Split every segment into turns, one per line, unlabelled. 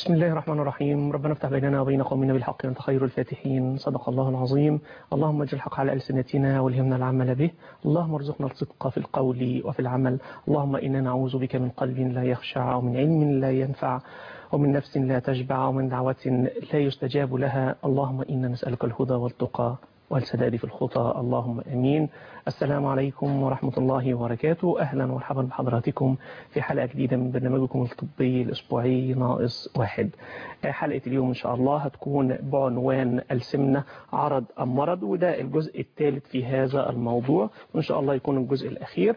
بسم الله الرحمن الرحيم ربنا افتح بيننا وبين قومنا بالحق وانت خير الفاتحين صدق الله العظيم اللهم اجعل الحق على ألسنتنا والهمنا العمل به اللهم ارزقنا الصدق في القول وفي العمل اللهم إنا نعوذ بك من قلب لا يخشع ومن علم لا ينفع ومن نفس لا تشبع ومن دعوة لا يستجاب لها اللهم إنا نسألك الهدى والتقى والسداد في الخطى اللهم أمين السلام عليكم ورحمة الله وبركاته أهلا ومرحبا بحضراتكم في حلقة جديدة من برنامجكم الطبي الأسبوعي ناقص واحد حلقة اليوم إن شاء الله هتكون بعنوان السمنة عرض أم مرض وده الجزء الثالث في هذا الموضوع وإن شاء الله يكون الجزء الأخير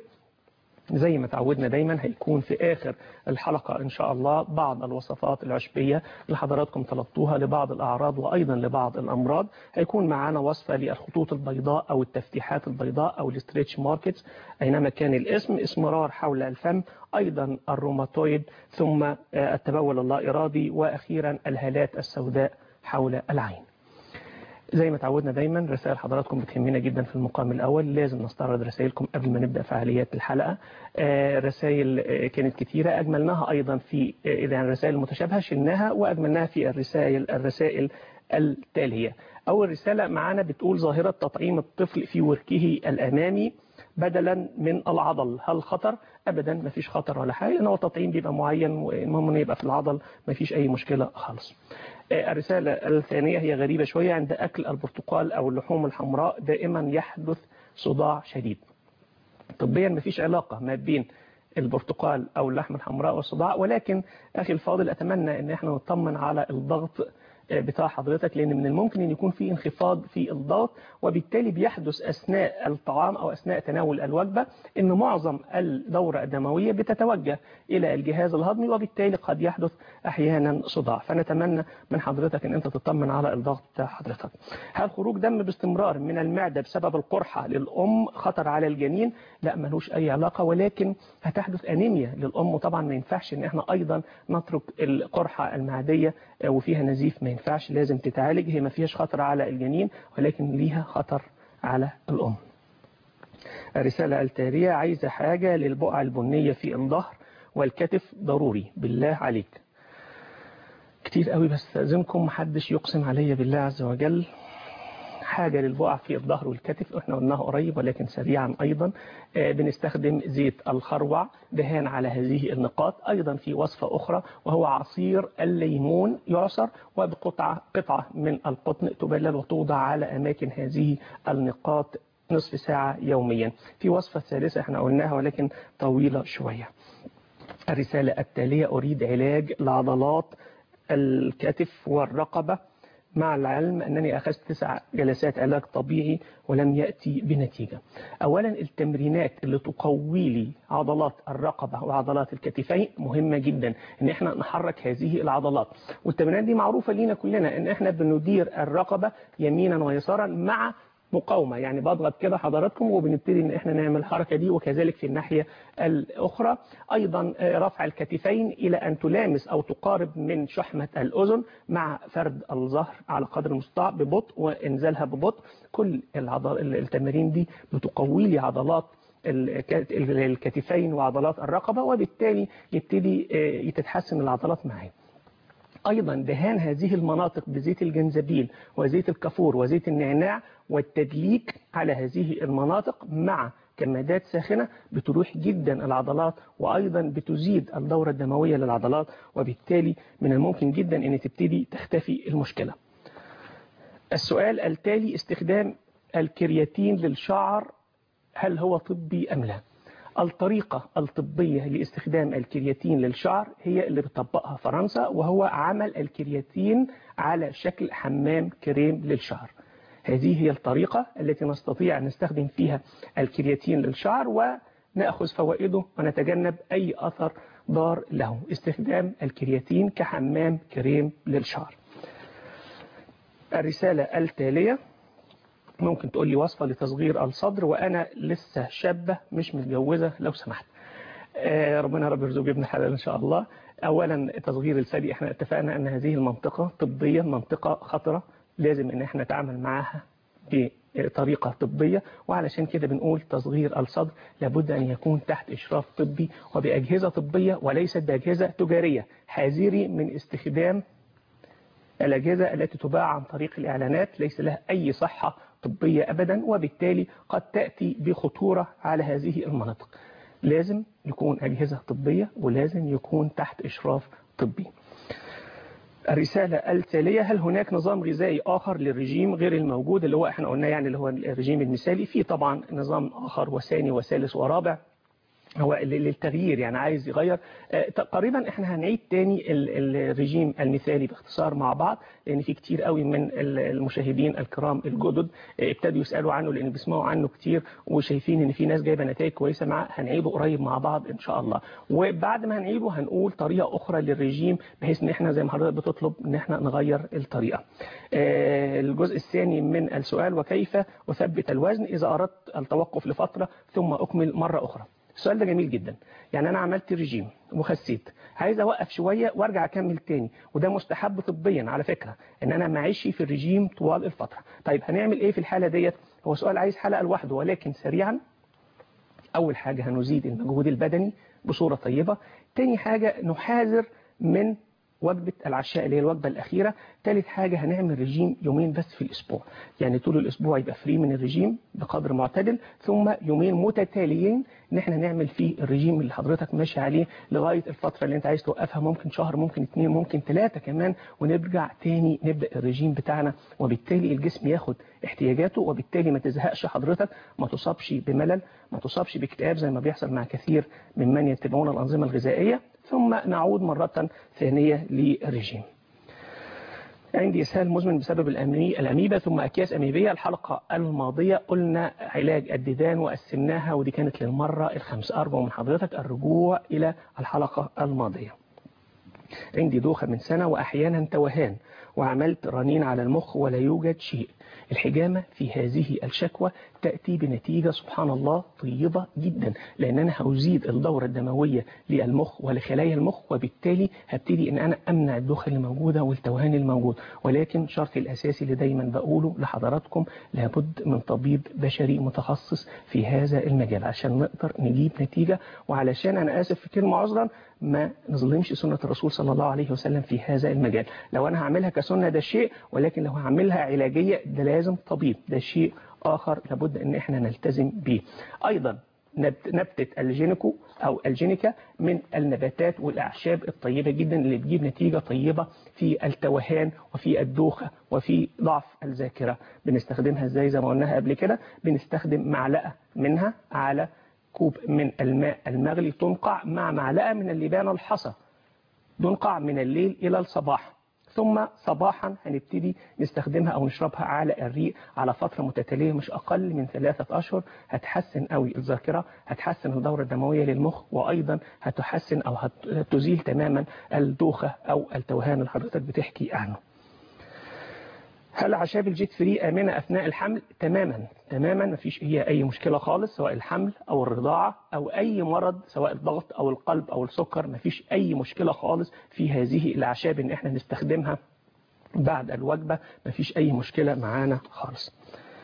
زي ما تعودنا دايما هيكون في آخر الحلقة إن شاء الله بعض الوصفات العشبية اللي حضراتكم طلبتوها لبعض الأعراض وأيضا لبعض الأمراض هيكون معانا وصفة للخطوط البيضاء أو التفتيحات البيضاء أو الستريتش ماركتس أينما كان الاسم اسمرار حول الفم أيضا الروماتويد ثم التبول اللا إرادي وأخيرا الهالات السوداء حول العين زي ما تعودنا دايما رسائل حضراتكم بتهمنا جدا في المقام الأول لازم نستعرض رسائلكم قبل ما نبدأ فعاليات الحلقة رسائل كانت كثيرة أجملناها أيضا في إذا الرسائل المتشابهة شلناها وأجملناها في الرسائل الرسائل التالية أول رسالة معانا بتقول ظاهرة تطعيم الطفل في وركه الأمامي بدلا من العضل هل خطر ابدا ما فيش خطر ولا حاجه لان هو التطعيم بيبقى معين والمهم انه يبقى في العضل ما فيش اي مشكله خالص الرساله الثانيه هي غريبه شويه عند اكل البرتقال او اللحوم الحمراء دائما يحدث صداع شديد طبيا ما فيش علاقه ما بين البرتقال او اللحم الحمراء والصداع ولكن اخي الفاضل اتمنى ان احنا نطمن على الضغط بتاع حضرتك لأن من الممكن أن يكون في انخفاض في الضغط وبالتالي بيحدث أثناء الطعام أو أثناء تناول الوجبة أن معظم الدورة الدموية بتتوجه إلى الجهاز الهضمي وبالتالي قد يحدث أحيانا صداع فنتمنى من حضرتك أن أنت تطمن على الضغط بتاع حضرتك هل خروج دم باستمرار من المعدة بسبب القرحة للأم خطر على الجنين لا ملوش أي علاقة ولكن هتحدث أنيميا للأم وطبعا ما ينفعش أن احنا أيضا نترك القرحة المعدية وفيها نزيف ما ينفعش لازم تتعالج هي ما فيهاش خطر على الجنين ولكن ليها خطر على الأم الرسالة التالية عايزة حاجة للبقعة البنية في الظهر والكتف ضروري بالله عليك كتير قوي بس استاذنكم محدش يقسم عليا بالله عز وجل حاجة للبقع في الظهر والكتف احنا قلناها قريب ولكن سريعا ايضا بنستخدم زيت الخروع دهان على هذه النقاط ايضا في وصفة اخرى وهو عصير الليمون يعصر وبقطعة قطعة من القطن تبلل وتوضع على اماكن هذه النقاط نصف ساعة يوميا في وصفة ثالثة احنا قلناها ولكن طويلة شوية الرسالة التالية أريد علاج لعضلات الكتف والرقبة مع العلم أنني أخذت تسع جلسات علاج طبيعي ولم يأتي بنتيجة أولا التمرينات اللي تقوي لي عضلات الرقبة وعضلات الكتفين مهمة جدا ان احنا نحرك هذه العضلات والتمرينات دي معروفة لينا كلنا ان احنا بندير الرقبة يمينا ويسارا مع مقاومة يعني بضغط كده حضراتكم وبنبتدي ان احنا نعمل الحركة دي وكذلك في الناحية الاخرى ايضا رفع الكتفين الى ان تلامس او تقارب من شحمة الاذن مع فرد الظهر على قدر المستطاع ببطء وانزالها ببطء كل العضل التمارين دي بتقوي لي عضلات الكتفين وعضلات الرقبة وبالتالي يبتدي تتحسن العضلات معايا أيضا دهان هذه المناطق بزيت الجنزبيل وزيت الكافور وزيت النعناع والتدليك على هذه المناطق مع كمادات ساخنة بتروح جدا العضلات وأيضا بتزيد الدورة الدموية للعضلات وبالتالي من الممكن جدا أن تبتدي تختفي المشكلة السؤال التالي استخدام الكرياتين للشعر هل هو طبي أم لا؟ الطريقة الطبية لاستخدام الكرياتين للشعر هي اللي بتطبقها فرنسا وهو عمل الكرياتين على شكل حمام كريم للشعر هذه هي الطريقة التي نستطيع أن نستخدم فيها الكرياتين للشعر ونأخذ فوائده ونتجنب أي أثر ضار له استخدام الكرياتين كحمام كريم للشعر الرسالة التالية ممكن تقول لي وصفة لتصغير الصدر وأنا لسه شابة مش متجوزة لو سمحت آه ربنا رب يرزق ابن حلال إن شاء الله أولا تصغير الثدي احنا اتفقنا أن هذه المنطقة طبيا منطقة خطرة لازم أن احنا نتعامل معها طريقة طبية وعلشان كده بنقول تصغير الصدر لابد أن يكون تحت إشراف طبي وبأجهزة طبية وليست بأجهزة تجارية حذري من استخدام الأجهزة التي تباع عن طريق الإعلانات ليس لها أي صحة طبية أبدا وبالتالي قد تأتي بخطورة على هذه المناطق لازم يكون أجهزة طبية ولازم يكون تحت إشراف طبي الرسالة التالية هل هناك نظام غذائي آخر للرجيم غير الموجود اللي هو احنا قلنا يعني اللي هو الرجيم المثالي في طبعا نظام آخر وثاني وثالث ورابع هو للتغيير يعني عايز يغير تقريبا احنا هنعيد تاني الرجيم المثالي باختصار مع بعض لان في كتير قوي من المشاهدين الكرام الجدد ابتدوا يسالوا عنه لان بيسمعوا عنه كتير وشايفين ان في ناس جايبه نتائج كويسه معاه هنعيده قريب مع بعض ان شاء الله وبعد ما هنعيده هنقول طريقه اخرى للرجيم بحيث ان احنا زي ما حضرتك بتطلب ان احنا نغير الطريقه الجزء الثاني من السؤال وكيف اثبت الوزن اذا اردت التوقف لفتره ثم اكمل مره اخرى السؤال ده جميل جدا يعني انا عملت رجيم وخسيت عايز اوقف شويه وارجع اكمل تاني وده مستحب طبيا على فكره ان انا معيش في الرجيم طوال الفتره طيب هنعمل ايه في الحاله ديت هو سؤال عايز حلقه لوحده ولكن سريعا اول حاجه هنزيد المجهود البدني بصوره طيبه تاني حاجه نحاذر من وجبة العشاء اللي هي الوجبة الأخيرة ثالث حاجة هنعمل رجيم يومين بس في الأسبوع يعني طول الأسبوع يبقى فري من الرجيم بقدر معتدل ثم يومين متتاليين ان احنا نعمل فيه الرجيم اللي حضرتك ماشي عليه لغاية الفترة اللي انت عايز توقفها ممكن شهر ممكن اثنين ممكن ثلاثة كمان ونرجع تاني نبدأ الرجيم بتاعنا وبالتالي الجسم ياخد احتياجاته وبالتالي ما تزهقش حضرتك ما تصابش بملل ما تصابش باكتئاب زي ما بيحصل مع كثير ممن يتبعون الأنظمة الغذائية ثم نعود مرة ثانية للرجيم عندي إسهال مزمن بسبب الأمي الأميبا ثم أكياس أميبية الحلقة الماضية قلنا علاج الديدان وقسمناها ودي كانت للمرة الخامسة أرجو من حضرتك الرجوع إلى الحلقة الماضية عندي دوخة من سنة وأحيانا توهان وعملت رنين على المخ ولا يوجد شيء الحجامة في هذه الشكوى تأتي بنتيجة سبحان الله طيبة جدا لأن أنا هزيد الدورة الدموية للمخ ولخلايا المخ وبالتالي هبتدي أن أنا أمنع الدوخة اللي موجودة والتوهان الموجود ولكن شرطي الأساسي اللي دايما بقوله لحضراتكم لابد من طبيب بشري متخصص في هذا المجال عشان نقدر نجيب نتيجة وعلشان أنا آسف في كلمة عذرا ما نظلمش سنة الرسول صلى الله عليه وسلم في هذا المجال لو أنا هعملها كسنة ده شيء ولكن لو هعملها علاجية ده لازم طبيب ده شيء آخر لابد أن احنا نلتزم به أيضا نبتة الجينيكو أو الجينيكا من النباتات والأعشاب الطيبة جدا اللي بتجيب نتيجة طيبة في التوهان وفي الدوخة وفي ضعف الذاكرة بنستخدمها ازاي زي ما قلناها قبل كده بنستخدم معلقة منها على كوب من الماء المغلي تنقع مع معلقة من اللبان الحصى تنقع من الليل إلى الصباح ثم صباحا هنبتدي نستخدمها أو نشربها على الريق على فترة متتالية مش أقل من ثلاثة أشهر هتحسن قوي الذاكرة هتحسن الدورة الدموية للمخ وأيضا هتحسن أو هتزيل تماما الدوخة أو التوهان اللي حضرتك بتحكي عنه هل أعشاب الجيت فري آمنة أثناء الحمل؟ تماما تماما مفيش هي أي مشكلة خالص سواء الحمل أو الرضاعة أو أي مرض سواء الضغط أو القلب أو السكر مفيش أي مشكلة خالص في هذه الأعشاب إن إحنا نستخدمها بعد الوجبة مفيش أي مشكلة معانا خالص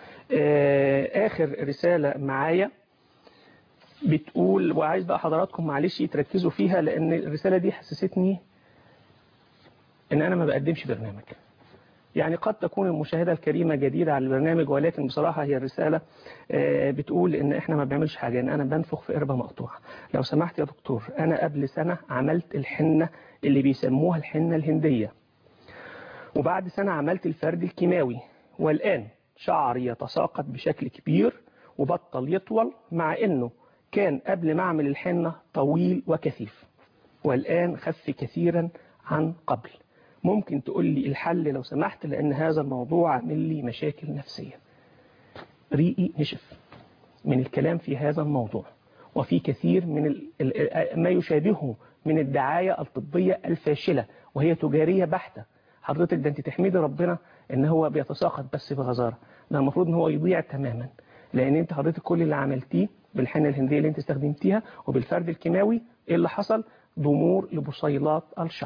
آخر رسالة معايا بتقول وعايز بقى حضراتكم معلش تركزوا فيها لأن الرسالة دي حسستني إن أنا ما بقدمش برنامج يعني قد تكون المشاهدة الكريمة جديدة على البرنامج ولكن بصراحة هي الرسالة بتقول ان احنا ما بنعملش حاجة ان انا بنفخ في قربة مقطوعة لو سمحت يا دكتور انا قبل سنة عملت الحنة اللي بيسموها الحنة الهندية وبعد سنة عملت الفرد الكيماوي والآن شعري يتساقط بشكل كبير وبطل يطول مع انه كان قبل ما اعمل الحنة طويل وكثيف والآن خف كثيرا عن قبل ممكن تقول لي الحل لو سمحت لأن هذا الموضوع عامل لي مشاكل نفسية ريقي نشف من الكلام في هذا الموضوع وفي كثير من ما يشابهه من الدعاية الطبية الفاشلة وهي تجارية بحتة حضرتك ده انت تحمدي ربنا ان هو بيتساقط بس بغزارة ده المفروض ان هو يضيع تماما لان انت حضرتك كل اللي عملتيه بالحنة الهندية اللي انت استخدمتيها وبالفرد الكيماوي ايه اللي حصل ضمور لبصيلات الشعر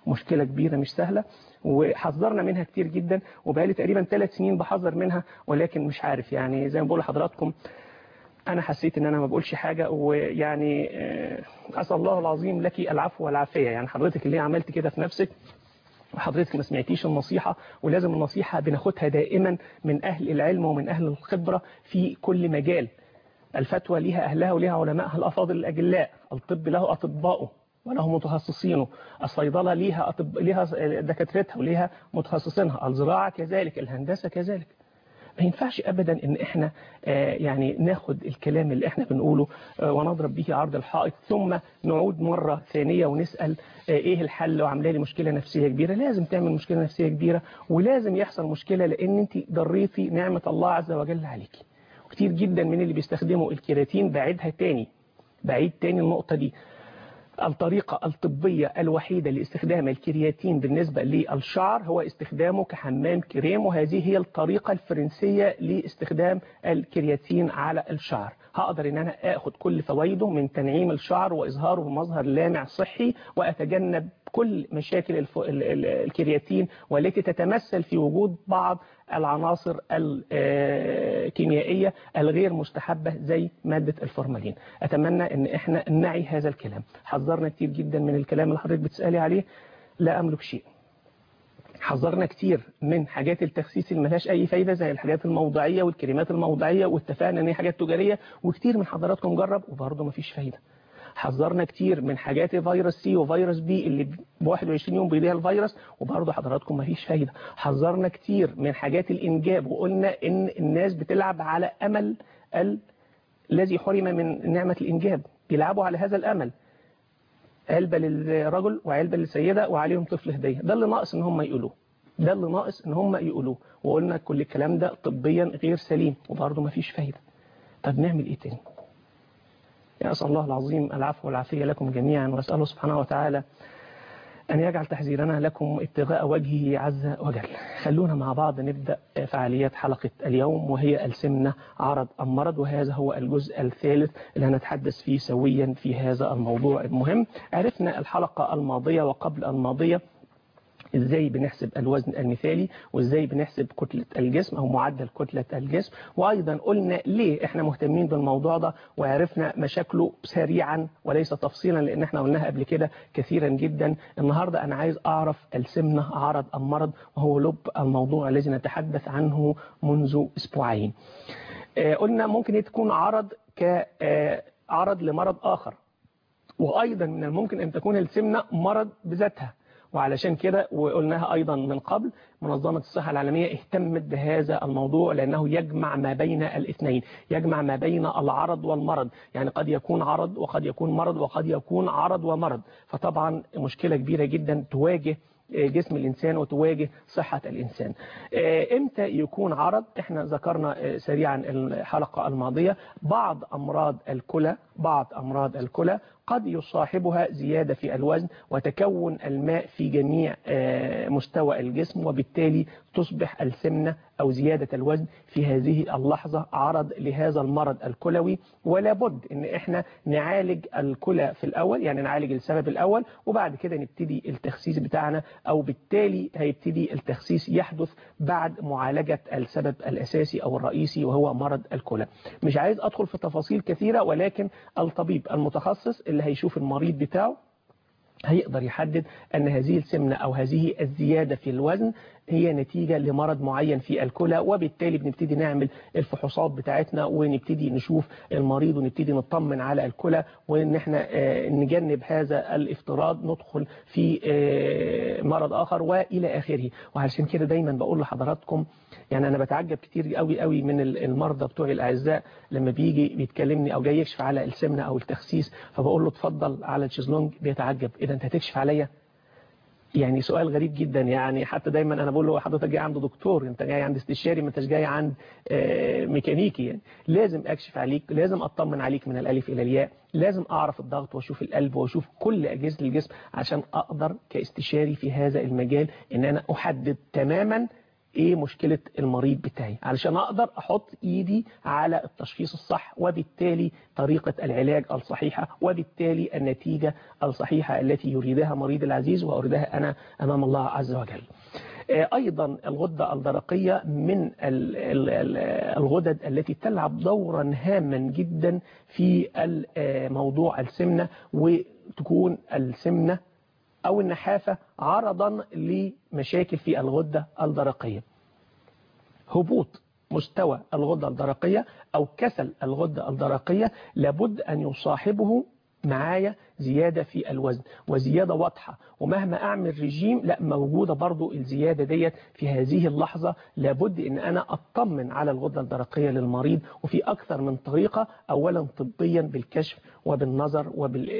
مشكلة كبيرة مش سهلة وحذرنا منها كتير جدا وبقالي تقريبا ثلاث سنين بحذر منها ولكن مش عارف يعني زي ما بقول لحضراتكم انا حسيت ان انا ما بقولش حاجة ويعني اسال الله العظيم لك العفو والعافية يعني حضرتك اللي عملت كده في نفسك وحضرتك ما سمعتيش النصيحة ولازم النصيحة بناخدها دائما من أهل العلم ومن أهل الخبرة في كل مجال الفتوى لها أهلها ولها علماءها الأفاضل الأجلاء الطب له أطباؤه وله متخصصينه الصيدلة ليها, أطب... ليها دكاترتها وليها متخصصينها الزراعة كذلك الهندسة كذلك ما ينفعش ابدا ان احنا يعني ناخد الكلام اللي احنا بنقوله ونضرب به عرض الحائط ثم نعود مرة ثانية ونسأل ايه الحل وعامله لي مشكلة نفسية كبيرة لازم تعمل مشكلة نفسية كبيرة ولازم يحصل مشكلة لان انت ضريتي نعمة الله عز وجل عليكي وكتير جدا من اللي بيستخدموا الكيراتين بعيدها تاني بعيد تاني النقطة دي الطريقة الطبية الوحيدة لاستخدام الكرياتين بالنسبة للشعر هو استخدامه كحمام كريم وهذه هي الطريقة الفرنسية لاستخدام الكرياتين على الشعر هقدر ان انا اخد كل فوائده من تنعيم الشعر واظهاره بمظهر لامع صحي واتجنب كل مشاكل الف... الكرياتين والتي تتمثل في وجود بعض العناصر الكيميائية الغير مستحبة زي مادة الفورمالين أتمنى أن احنا نعي هذا الكلام حذرنا كتير جدا من الكلام اللي حضرتك بتسألي عليه لا أملك شيء حذرنا كتير من حاجات التخسيس اللي ملهاش أي فايدة زي الحاجات الموضعية والكريمات الموضعية واتفقنا أن هي حاجات تجارية وكتير من حضراتكم جرب وبرضه مفيش فايدة حذرنا كتير من حاجات فيروس سي وفيروس بي اللي ب 21 يوم بيضيع الفيروس وبرضه حضراتكم مفيش فايدة حذرنا كتير من حاجات الإنجاب وقلنا إن الناس بتلعب على أمل ال... الذي حرم من نعمة الإنجاب بيلعبوا على هذا الأمل علبة للرجل وعلبة للسيدة وعليهم طفل هدية ده اللي ناقص إن هم يقولوه ده اللي ناقص إن هم يقولوه وقلنا كل الكلام ده طبيا غير سليم وبرضه مفيش فايدة طب نعمل إيه تاني أسأل الله العظيم العفو والعافية لكم جميعا وأسأله سبحانه وتعالى أن يجعل تحذيرنا لكم ابتغاء وجهه عز وجل خلونا مع بعض نبدأ فعاليات حلقة اليوم وهي السمنة عرض المرض وهذا هو الجزء الثالث اللي هنتحدث فيه سويا في هذا الموضوع المهم عرفنا الحلقة الماضية وقبل الماضية ازاي بنحسب الوزن المثالي وازاي بنحسب كتلة الجسم او معدل كتلة الجسم وايضا قلنا ليه احنا مهتمين بالموضوع ده وعرفنا مشاكله سريعا وليس تفصيلا لان احنا قلناها قبل كده كثيرا جدا النهاردة انا عايز اعرف السمنة عرض المرض وهو لب الموضوع الذي نتحدث عنه منذ اسبوعين قلنا ممكن تكون عرض كعرض لمرض اخر وايضا من الممكن ان تكون السمنة مرض بذاتها وعلشان كده وقلناها أيضا من قبل منظمة الصحة العالمية اهتمت بهذا الموضوع لأنه يجمع ما بين الاثنين يجمع ما بين العرض والمرض يعني قد يكون عرض وقد يكون مرض وقد يكون عرض ومرض فطبعا مشكلة كبيرة جدا تواجه جسم الإنسان وتواجه صحة الإنسان إمتى يكون عرض إحنا ذكرنا سريعا الحلقة الماضية بعض أمراض الكلى بعض أمراض الكلى قد يصاحبها زيادة في الوزن وتكون الماء في جميع مستوى الجسم وبالتالي تصبح السمنة أو زيادة الوزن في هذه اللحظة عرض لهذا المرض الكلوي ولا بد ان احنا نعالج الكلى في الأول يعني نعالج السبب الأول وبعد كده نبتدي التخسيس بتاعنا أو بالتالي هيبتدي التخسيس يحدث بعد معالجة السبب الأساسي أو الرئيسي وهو مرض الكلى مش عايز أدخل في تفاصيل كثيرة ولكن الطبيب المتخصص اللي هيشوف المريض بتاعه هيقدر يحدد أن هذه السمنة أو هذه الزيادة في الوزن هي نتيجة لمرض معين في الكلى وبالتالي بنبتدي نعمل الفحوصات بتاعتنا ونبتدي نشوف المريض ونبتدي نطمن على الكلى وان احنا نجنب هذا الافتراض ندخل في مرض آخر وإلى آخره وعشان كده دايما بقول لحضراتكم يعني أنا بتعجب كتير قوي قوي من المرضى بتوعي الأعزاء لما بيجي بيتكلمني أو جاي يكشف على السمنة أو التخسيس فبقول له اتفضل على الشيزلونج بيتعجب إذا أنت هتكشف عليا يعني سؤال غريب جدا يعني حتى دايما انا بقول له حضرتك جاي عند دكتور انت جاي عند استشاري ما انتش جاي عند ميكانيكي يعني لازم اكشف عليك لازم اطمن عليك من الالف الى الياء لازم اعرف الضغط واشوف القلب واشوف كل اجهزه الجسم عشان اقدر كاستشاري في هذا المجال ان انا احدد تماما ايه مشكلة المريض بتاعي علشان اقدر احط ايدي على التشخيص الصح وبالتالي طريقة العلاج الصحيحة وبالتالي النتيجة الصحيحة التي يريدها مريض العزيز وأريدها أنا أمام الله عز وجل أيضا الغدة الدرقية من الغدد التي تلعب دورا هاما جدا في موضوع السمنة وتكون السمنة أو النحافة عرضا لمشاكل في الغدة الدرقية هبوط مستوى الغدة الدرقية أو كسل الغدة الدرقية لابد أن يصاحبه معايا زيادة في الوزن وزيادة واضحة ومهما أعمل رجيم لا موجودة برضو الزيادة ديت في هذه اللحظة لابد أن أنا أطمن على الغدة الدرقية للمريض وفي أكثر من طريقة أولا طبيا بالكشف وبالنظر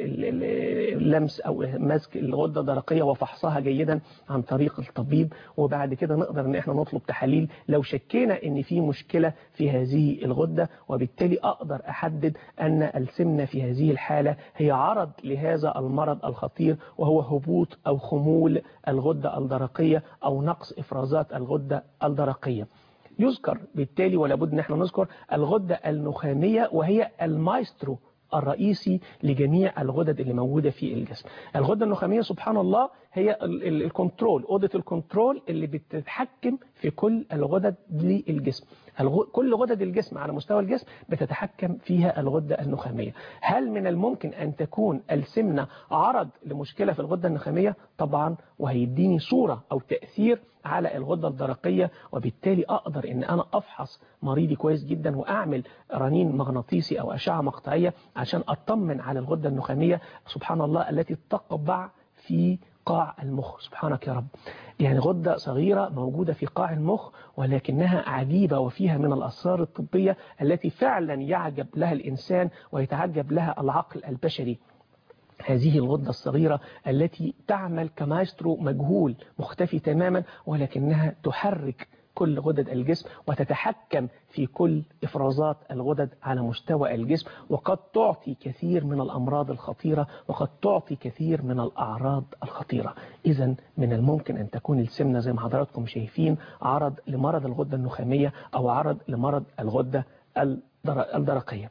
وباللمس أو مسك الغدة الدرقية وفحصها جيدا عن طريق الطبيب وبعد كده نقدر أن احنا نطلب تحاليل لو شكينا أن في مشكلة في هذه الغدة وبالتالي أقدر أحدد أن السمنة في هذه الحالة هي عرض لهذا المرض الخطير وهو هبوط أو خمول الغدة الدرقية أو نقص إفرازات الغدة الدرقية يذكر بالتالي ولا بد نحن نذكر الغدة النخامية وهي المايسترو الرئيسي لجميع الغدد اللي موجودة في الجسم الغدة النخامية سبحان الله هي الكنترول أوضة الكنترول اللي بتتحكم في كل الغدد للجسم كل غدد الجسم على مستوى الجسم بتتحكم فيها الغدة النخامية هل من الممكن أن تكون السمنة عرض لمشكلة في الغدة النخامية طبعا وهيديني صورة أو تأثير على الغدة الدرقية وبالتالي أقدر أن أنا أفحص مريضي كويس جدا وأعمل رنين مغناطيسي أو أشعة مقطعية عشان أطمن على الغدة النخامية سبحان الله التي تقبع في قاع المخ سبحانك يا رب يعني غدة صغيرة موجودة في قاع المخ ولكنها عجيبة وفيها من الأسرار الطبية التي فعلا يعجب لها الإنسان ويتعجب لها العقل البشري هذه الغدة الصغيرة التي تعمل كمايسترو مجهول مختفي تماما ولكنها تحرك كل غدد الجسم وتتحكم في كل إفرازات الغدد على مستوى الجسم وقد تعطي كثير من الأمراض الخطيرة وقد تعطي كثير من الأعراض الخطيرة إذا من الممكن أن تكون السمنة زي ما حضراتكم شايفين عرض لمرض الغدة النخامية أو عرض لمرض الغدة الدرقية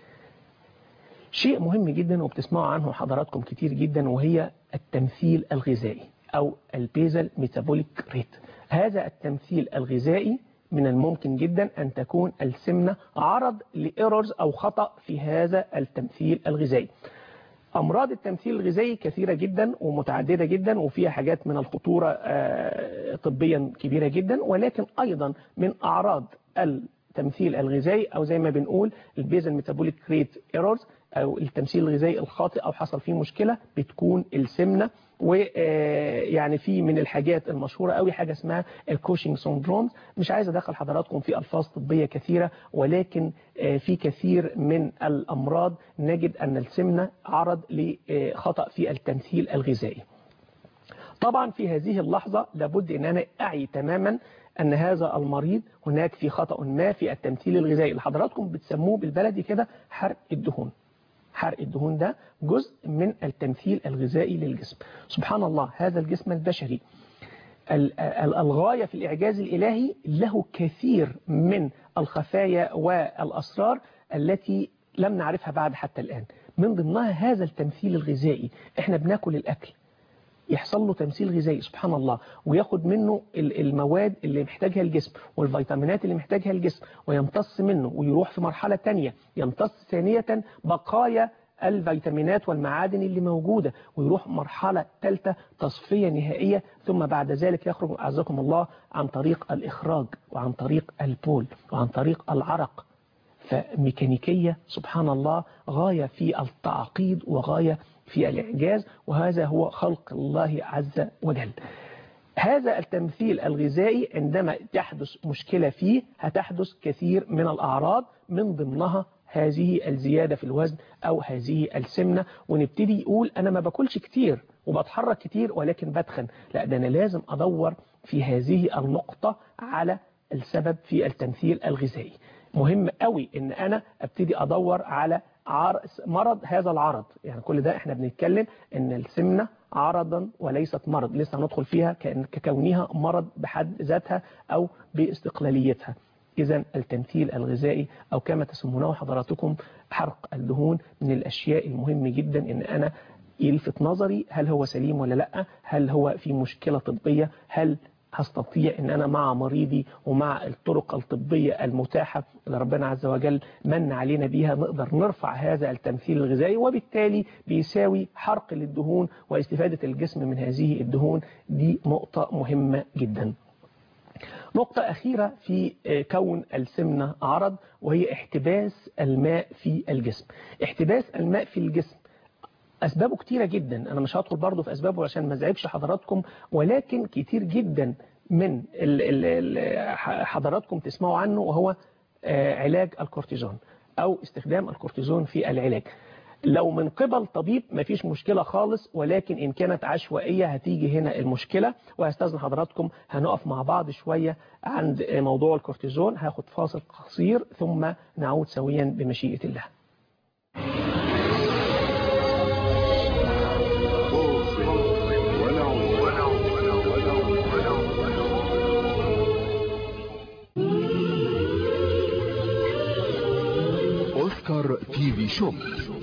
شيء مهم جدا وبتسمعوا عنه حضراتكم كتير جدا وهي التمثيل الغذائي أو البيزل ميتابوليك ريت هذا التمثيل الغذائي من الممكن جدا أن تكون السمنة عرض لإيرورز أو خطأ في هذا التمثيل الغذائي أمراض التمثيل الغذائي كثيرة جدا ومتعددة جدا وفيها حاجات من الخطورة طبيا كبيرة جدا ولكن أيضا من أعراض التمثيل الغذائي أو زي ما بنقول البيزل ميتابوليك ريت ايرورز أو التمثيل الغذائي الخاطئ أو حصل فيه مشكلة بتكون السمنة ويعني في من الحاجات المشهورة قوي حاجة اسمها الكوشنج سندروم مش عايز أدخل حضراتكم في ألفاظ طبية كثيرة ولكن في كثير من الأمراض نجد أن السمنة عرض لخطأ في التمثيل الغذائي طبعا في هذه اللحظة لابد أن أنا أعي تماما أن هذا المريض هناك في خطأ ما في التمثيل الغذائي اللي حضراتكم بتسموه بالبلدي كده حرق الدهون حرق الدهون ده جزء من التمثيل الغذائي للجسم سبحان الله هذا الجسم البشري الغاية في الإعجاز الإلهي له كثير من الخفايا والأسرار التي لم نعرفها بعد حتى الآن من ضمنها هذا التمثيل الغذائي احنا بناكل الأكل يحصل له تمثيل غذائي سبحان الله وياخد منه المواد اللي محتاجها الجسم والفيتامينات اللي محتاجها الجسم ويمتص منه ويروح في مرحلة تانية يمتص ثانية بقايا الفيتامينات والمعادن اللي موجودة ويروح مرحلة ثالثة تصفية نهائية ثم بعد ذلك يخرج أعزكم الله عن طريق الإخراج وعن طريق البول وعن طريق العرق فميكانيكية سبحان الله غاية في التعقيد وغاية في الإعجاز وهذا هو خلق الله عز وجل هذا التمثيل الغذائي عندما تحدث مشكلة فيه هتحدث كثير من الأعراض من ضمنها هذه الزيادة في الوزن أو هذه السمنة ونبتدي يقول أنا ما باكلش كتير وبتحرك كتير ولكن بدخن لا ده أنا لازم أدور في هذه النقطة على السبب في التمثيل الغذائي مهم قوي ان انا ابتدي ادور على عر... مرض هذا العرض يعني كل ده احنا بنتكلم ان السمنة عرضا وليست مرض لسه هندخل فيها كأن- ككونها مرض بحد ذاتها او باستقلاليتها إذا التمثيل الغذائي أو كما تسمونه حضراتكم حرق الدهون من الأشياء المهمة جدا إن أنا يلفت نظري هل هو سليم ولا لا هل هو في مشكلة طبية هل هستطيع ان انا مع مريضي ومع الطرق الطبية المتاحة اللي ربنا عز وجل من علينا بيها نقدر نرفع هذا التمثيل الغذائي وبالتالي بيساوي حرق للدهون واستفادة الجسم من هذه الدهون دي نقطة مهمة جدا نقطة أخيرة في آه، كون السمنة عرض وهي احتباس الماء في الجسم احتباس الماء في الجسم أسبابه كتيرة جدا أنا مش هدخل برضه في أسبابه عشان ما ازعجش حضراتكم ولكن كتير جدا من ال ال ال حضراتكم تسمعوا عنه وهو آه، علاج الكورتيزون أو استخدام الكورتيزون في العلاج لو من قبل طبيب مفيش مشكلة خالص ولكن إن كانت عشوائية هتيجي هنا المشكلة وهستاذن حضراتكم هنقف مع بعض شوية عند موضوع الكورتيزون هاخد فاصل قصير ثم نعود سويا بمشيئة الله
أوسكار تي في شوب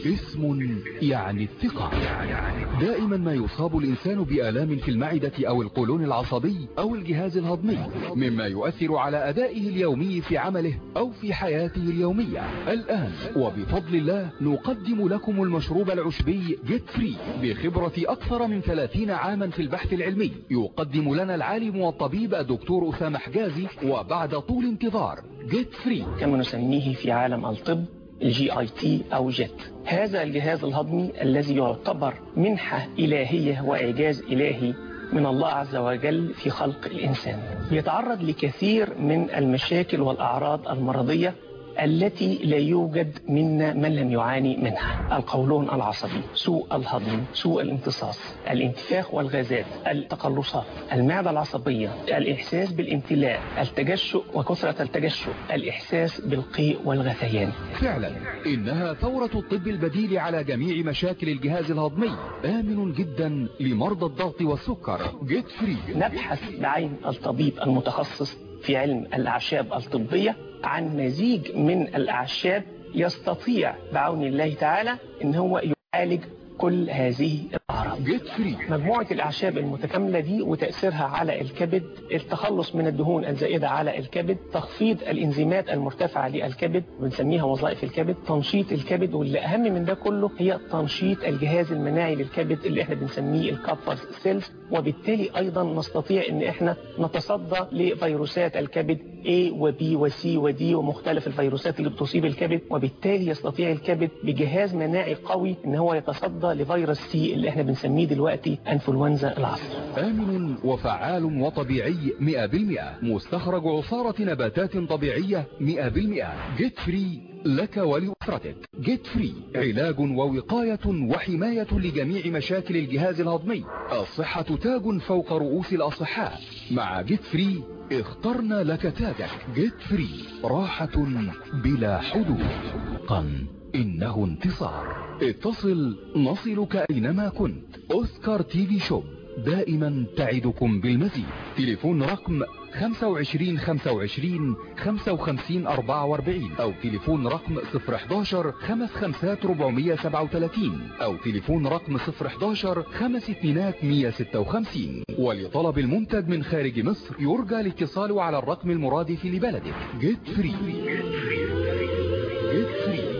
اسم يعني الثقة دائما ما يصاب الإنسان بآلام في المعدة أو القولون العصبي أو الجهاز الهضمي مما يؤثر على أدائه اليومي في عمله أو في حياته اليومية الآن وبفضل الله نقدم لكم المشروب العشبي جيت فري بخبرة أكثر من 30 عاما في البحث العلمي يقدم لنا العالم والطبيب الدكتور أسامة حجازي وبعد طول انتظار جيت فري
كما نسميه في عالم الطب الجي اي تي او جيت هذا الجهاز الهضمي الذي يعتبر منحة إلهية وإعجاز إلهي من الله عز وجل في خلق الإنسان يتعرض لكثير من المشاكل والأعراض المرضية التي لا يوجد منا من لم يعاني منها القولون العصبي سوء الهضم سوء الامتصاص الانتفاخ والغازات التقلصات المعدة العصبية الإحساس بالامتلاء التجشؤ وكثرة التجشؤ الإحساس بالقيء والغثيان
فعلا إنها ثورة الطب البديل على جميع مشاكل الجهاز الهضمي آمن جدا لمرضى الضغط والسكر جيت فري
نبحث بعين الطبيب المتخصص في علم الأعشاب الطبية عن مزيج من الأعشاب يستطيع بعون الله تعالى ان هو يعالج كل هذه الأعراض
جيت فري
مجموعة الأعشاب المتكاملة دي وتأثيرها على الكبد التخلص من الدهون الزائدة على الكبد تخفيض الإنزيمات المرتفعة للكبد بنسميها وظائف الكبد تنشيط الكبد واللي أهم من ده كله هي تنشيط الجهاز المناعي للكبد اللي احنا بنسميه الكابفرز سيلز وبالتالي أيضا نستطيع ان احنا نتصدى لفيروسات الكبد A و B و C و D ومختلف الفيروسات اللي بتصيب الكبد وبالتالي يستطيع الكبد بجهاز مناعي قوي ان هو يتصدى لفيروس سي اللي احنا بنسميه دلوقتي انفلونزا العصر
آمن وفعال وطبيعي 100% مستخرج عصارة نباتات طبيعية 100% جيت فري لك ولأسرتك جيت فري علاج ووقاية وحماية لجميع مشاكل الجهاز الهضمي الصحة تاج فوق رؤوس الأصحاء مع جيت فري اخترنا لك تاجك جيت فري راحة بلا حدود قن إنه انتصار اتصل نصلك أينما كنت أوسكار تي في شوب دائما تعدكم بالمزيد تليفون رقم 25 25 55 44 أو تليفون رقم 011 55 437 أو تليفون رقم 011 5 2 156 ولطلب المنتج من خارج مصر يرجى الاتصال على الرقم المرادف لبلدك جيت فري جيت فري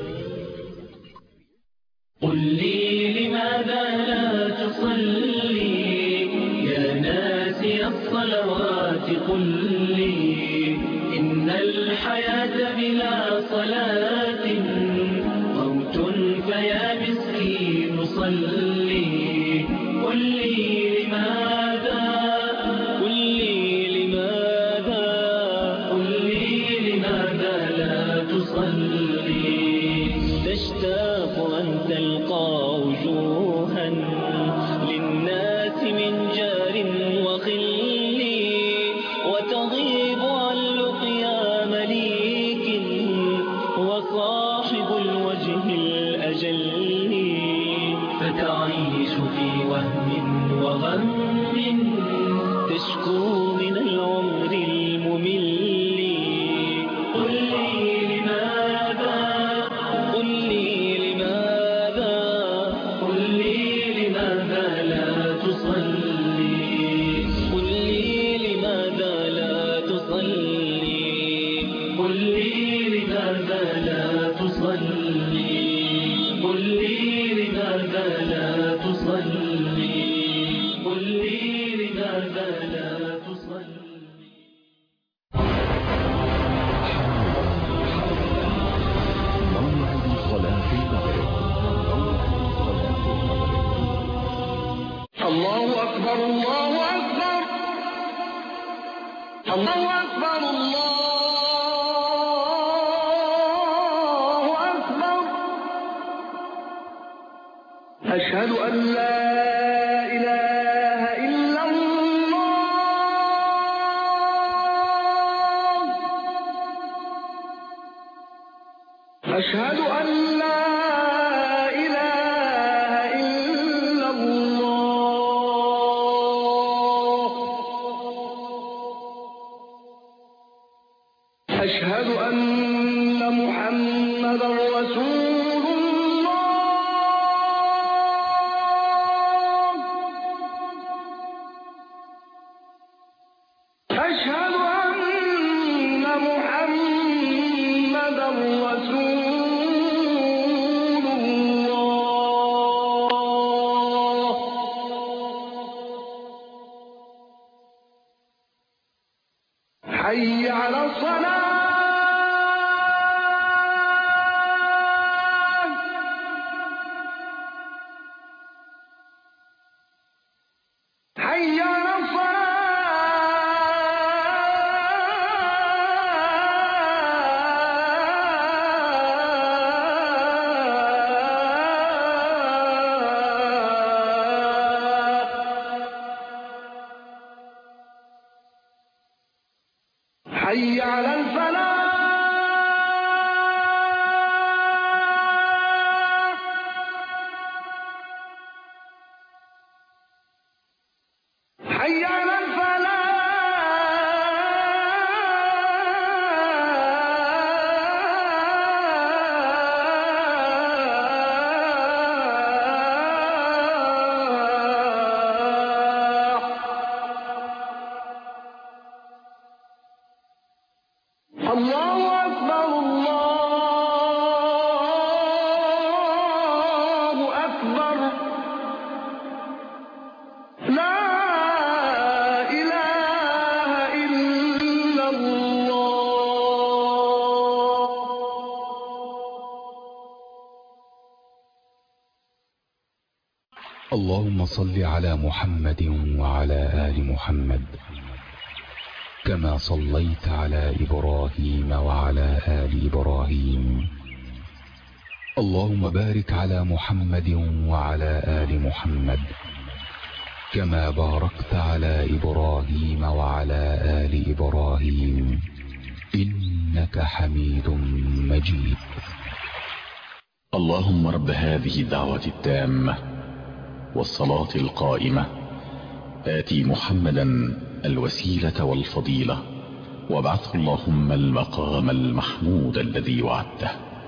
قل لي لماذا لا تصلي يا ناسي الصلوات قل لي إن الحياة بلا صلاة موت فيا مسكين صلي قل لي لماذا قل لي لماذا قل لي لماذا لا تصلي تشتاق أن تلقى وجوها للناس من جار وخل وتغيب عن لقيا مليك وصاحب الوجه لماذا لا تصلي قل لي لماذا لا تصلي قل لي لماذا لا تصلي
موعد صلاة المغرب
الله أكبر الله أكبر الله أكبر الله أكبر أشهد أن لا إله إلا الله أشهد أن لا إله إلا الله أشهد أن محمدا رسول الله أشهد أن محمدا رسول الله حي على الصلاة حي على الصلاة حي على الفلاح حي على الفلاح الله أكبر الله أكبر لا إله إلا الله
اللهم صل على محمد وعلى آل محمد كما صليت على إبراهيم وعلى آل إبراهيم اللهم بارك على محمد وعلى آل محمد كما باركت على إبراهيم وعلى آل إبراهيم إنك حميد مجيد
اللهم رب هذه الدعوة التامة والصلاة القائمة آتي محمدا الوسيلة والفضيلة وابعثه اللهم المقام المحمود الذي وعدته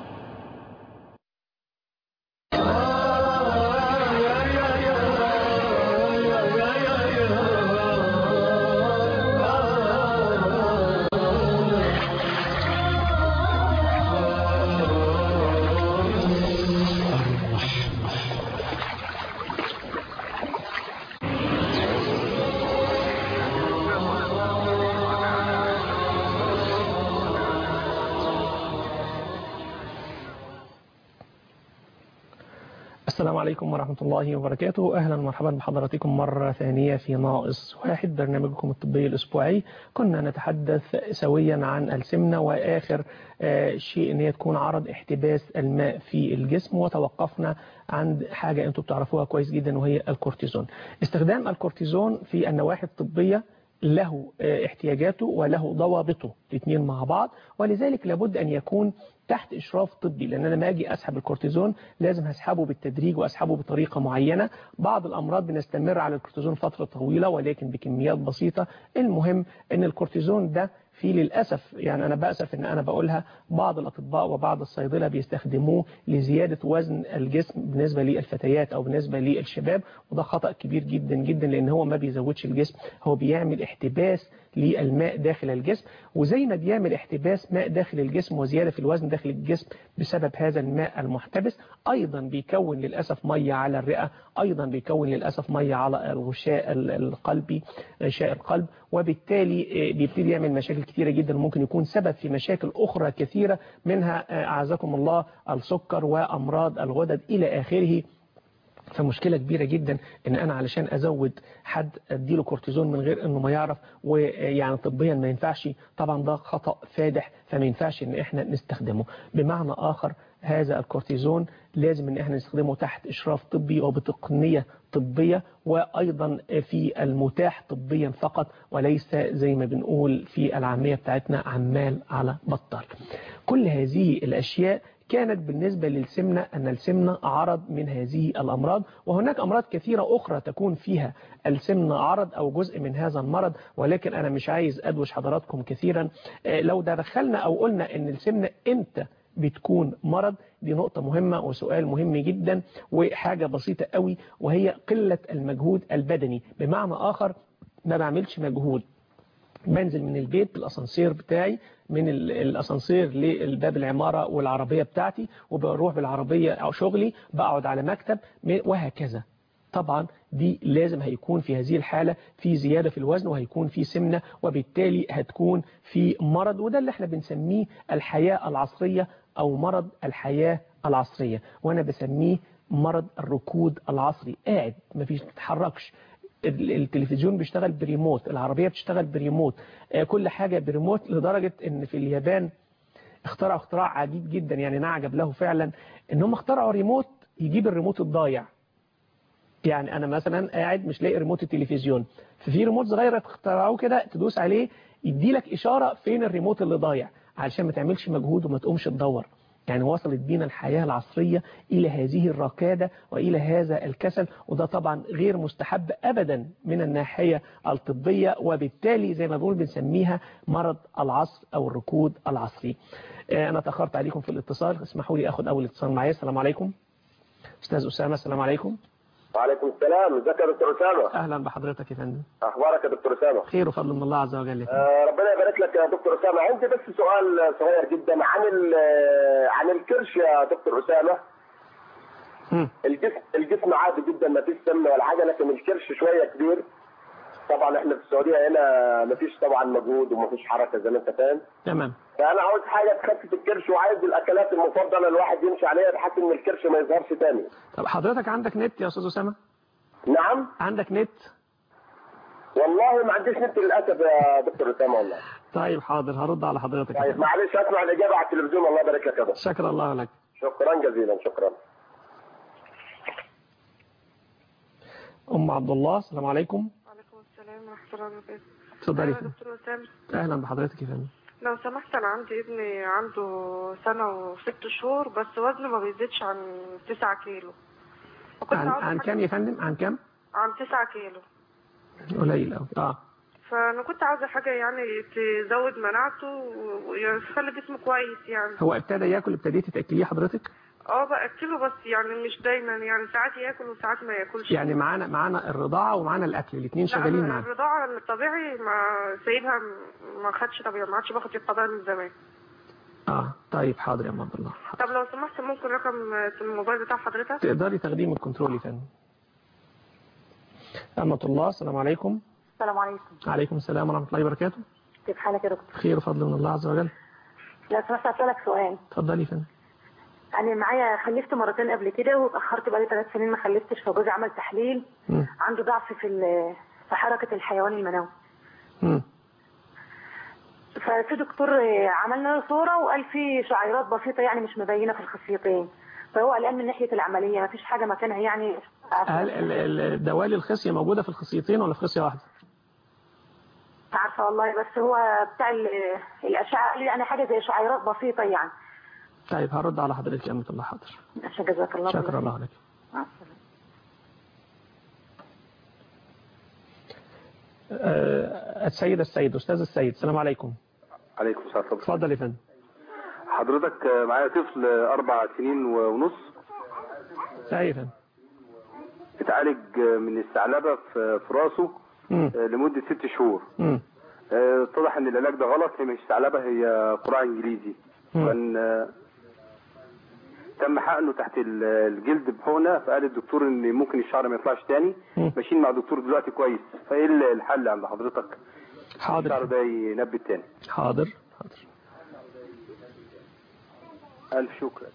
السلام عليكم ورحمة الله وبركاته أهلا ومرحبا بحضراتكم مرة ثانية في ناقص واحد برنامجكم الطبي الأسبوعي كنا نتحدث سويا عن السمنة وآخر آه، شيء أن هي تكون عرض احتباس الماء في الجسم وتوقفنا عند حاجة أنتم بتعرفوها كويس جدا وهي الكورتيزون استخدام الكورتيزون في النواحي الطبية له آه، احتياجاته وله ضوابطه الاثنين مع بعض ولذلك لابد أن يكون تحت إشراف طبي لأن أنا ما أجي أسحب الكورتيزون لازم هسحبه بالتدريج وأسحبه بطريقة معينة بعض الأمراض بنستمر على الكورتيزون فترة طويلة ولكن بكميات بسيطة المهم أن الكورتيزون ده في للأسف يعني أنا بأسف إن أنا بقولها بعض الأطباء وبعض الصيدلة بيستخدموه لزيادة وزن الجسم بالنسبة للفتيات أو بالنسبة للشباب وده خطأ كبير جدا جدا لأن هو ما بيزودش الجسم هو بيعمل احتباس للماء داخل الجسم وزي ما بيعمل احتباس ماء داخل الجسم وزيادة في الوزن داخل الجسم بسبب هذا الماء المحتبس أيضا بيكون للأسف مية على الرئة أيضا بيكون للأسف مية على الغشاء القلبي غشاء القلب وبالتالي بيبتدي يعمل مشاكل كثيرة جدا وممكن يكون سبب في مشاكل أخرى كثيرة منها أعزكم الله السكر وأمراض الغدد إلى آخره فمشكلة كبيرة جدا ان انا علشان ازود حد اديله كورتيزون من غير انه ما يعرف ويعني طبيا ما ينفعش طبعا ده خطأ فادح فما ينفعش ان احنا نستخدمه بمعنى اخر هذا الكورتيزون لازم ان احنا نستخدمه تحت اشراف طبي وبتقنية طبية وايضا في المتاح طبيا فقط وليس زي ما بنقول في العامية بتاعتنا عمال على بطال كل هذه الاشياء كانت بالنسبة للسمنة أن السمنة عرض من هذه الأمراض وهناك أمراض كثيرة أخرى تكون فيها السمنة عرض أو جزء من هذا المرض ولكن أنا مش عايز أدوش حضراتكم كثيرا لو دخلنا أو قلنا أن السمنة إمتى بتكون مرض دي نقطة مهمة وسؤال مهم جدا وحاجة بسيطة قوي وهي قلة المجهود البدني بمعنى آخر ما بعملش مجهود بنزل من البيت بالاسانسير بتاعي من الاسانسير للباب العمارة والعربية بتاعتي وبروح بالعربية او شغلي بقعد على مكتب وهكذا طبعا دي لازم هيكون في هذه الحالة في زيادة في الوزن وهيكون في سمنة وبالتالي هتكون في مرض وده اللي احنا بنسميه الحياة العصرية او مرض الحياة العصرية وانا بسميه مرض الركود العصري قاعد مفيش تتحركش التلفزيون بيشتغل بريموت العربية بتشتغل بريموت كل حاجة بريموت لدرجة ان في اليابان اخترعوا اختراع عجيب جدا يعني نعجب له فعلا ان هم اخترعوا ريموت يجيب الريموت الضايع يعني انا مثلا قاعد مش لاقي ريموت التلفزيون ففي ريموت صغير اخترعوه كده تدوس عليه يدي لك اشارة فين الريموت اللي ضايع علشان ما تعملش مجهود وما تقومش تدور يعني وصلت بينا الحياة العصرية إلى هذه الركادة وإلى هذا الكسل وده طبعا غير مستحب أبدا من الناحية الطبية وبالتالي زي ما بنقول بنسميها مرض العصر أو الركود العصري أنا تأخرت عليكم في الاتصال اسمحوا لي أخذ أول اتصال معايا السلام عليكم أستاذ أسامة السلام عليكم
وعليكم السلام ازيك يا دكتور اسامه
اهلا بحضرتك يا فندم
اخبارك يا دكتور اسامه
خير وفضل من الله عز وجل يا فندم
آه ربنا يبارك لك يا دكتور اسامه عندي بس سؤال صغير جدا عن عن الكرش يا دكتور اسامه
مم.
الجسم الجسم عادي جدا ما فيش سمنه ولا حاجه لكن الكرش شويه كبير طبعا احنا في السعوديه هنا ما فيش طبعا مجهود وما فيش حركه زي ما انت فاهم
تمام
فانا عاوز حاجه تخفف الكرش وعايز الاكلات المفضله الواحد يمشي عليها بحيث ان الكرش ما يظهرش تاني
طب حضرتك عندك نت يا أستاذ أسامة
نعم
عندك نت
والله ما عنديش نت للاسف يا دكتور اسامه والله
طيب حاضر هرد على حضرتك يا
طيب
فندم.
معلش اسمع الاجابه على التلفزيون الله يبارك لك يا دكتور
شكر الله لك
شكرا جزيلا شكرا
أم عبد الله السلام عليكم
وعليكم السلام ورحمة الله وبركاته
اتفضلي يا
أيوة
فندم.
يا دكتور وسام
أهلا بحضرتك يا فندم
لو سمحت أنا عندي ابني عنده سنة وست شهور بس وزنه ما بيزيدش عن تسعة كيلو وكنت
عن,
عاوزة
عن
حاجة-
كام يا فندم عن كام
عن تسعة كيلو
قليل أوي اه
فأنا كنت عاوزة حاجة يعني تزود مناعته ويخلي جسمه كويس يعني
هو ابتدى ياكل ابتديتي تاكليه حضرتك
اه بأكله بس يعني مش دايما يعني ساعات ياكل وساعات ما ياكلش
يعني معانا معانا الرضاعه ومعانا الاكل الاثنين
لا،
شغالين
أنا
معانا
الرضاعة الطبيعي ما سايبها ما خدش طبيعي ما عادش باخد الطبيعي من زمان
اه طيب حاضر يا ام عبد الله
طب لو سمحت ممكن رقم الموبايل بتاع حضرتك
تقدري تاخديه من الكنترول يا فندم أمة الله السلام عليكم
السلام عليكم
عليكم السلام ورحمة الله وبركاته
كيف حالك يا دكتور
خير وفضل من الله عز وجل
لو سمحت اسالك سؤال
اتفضلي يا فندم
انا معايا خلفت مرتين قبل كده واتاخرت بقالي ثلاث سنين ما خلفتش فجوزي عمل تحليل
مم.
عنده ضعف في ال- في حركه الحيوان المنوي
مم.
ففي دكتور آه، عملنا له صوره وقال في شعيرات بسيطه يعني مش مبينه في الخصيتين فهو قلقان من ناحيه العمليه ما فيش حاجه مكانها يعني
هل ال- ال- الدوالي الخصية موجودة في الخصيتين ولا في خصية واحدة
عارفه والله بس هو بتاع ال- الاشعه قال لي يعني حاجه زي شعيرات بسيطه يعني
طيب هرد على حضرتك يا أمة الله حاضر
عشان جزاك الله
شكر
خير.
الله لك
مع السلامة.
آه، السيد السيد أستاذ السيد السلام عليكم
عليكم السلام ورحمة الله.
اتفضل يا فندم
حضرتك آه، معايا طفل آه، أربع سنين ونص
ايوه يا فندم
اتعالج آه، من الثعلبة في في راسه
مم.
آه، لمدة ست شهور
مم.
آه، اتضح ان العلاج ده غلط هي مش ثعلبة هي قراع انجليزي
مم.
كان آه، تم حقنه تحت ال- الجلد بحقنه فقال الدكتور ان ممكن الشعر ما يطلعش تاني
مم.
ماشيين مع دكتور دلوقتي كويس فايه ال- الحل عند حضرتك
حاضر
الشعر ده ينبت تاني
حاضر حاضر
الف شكر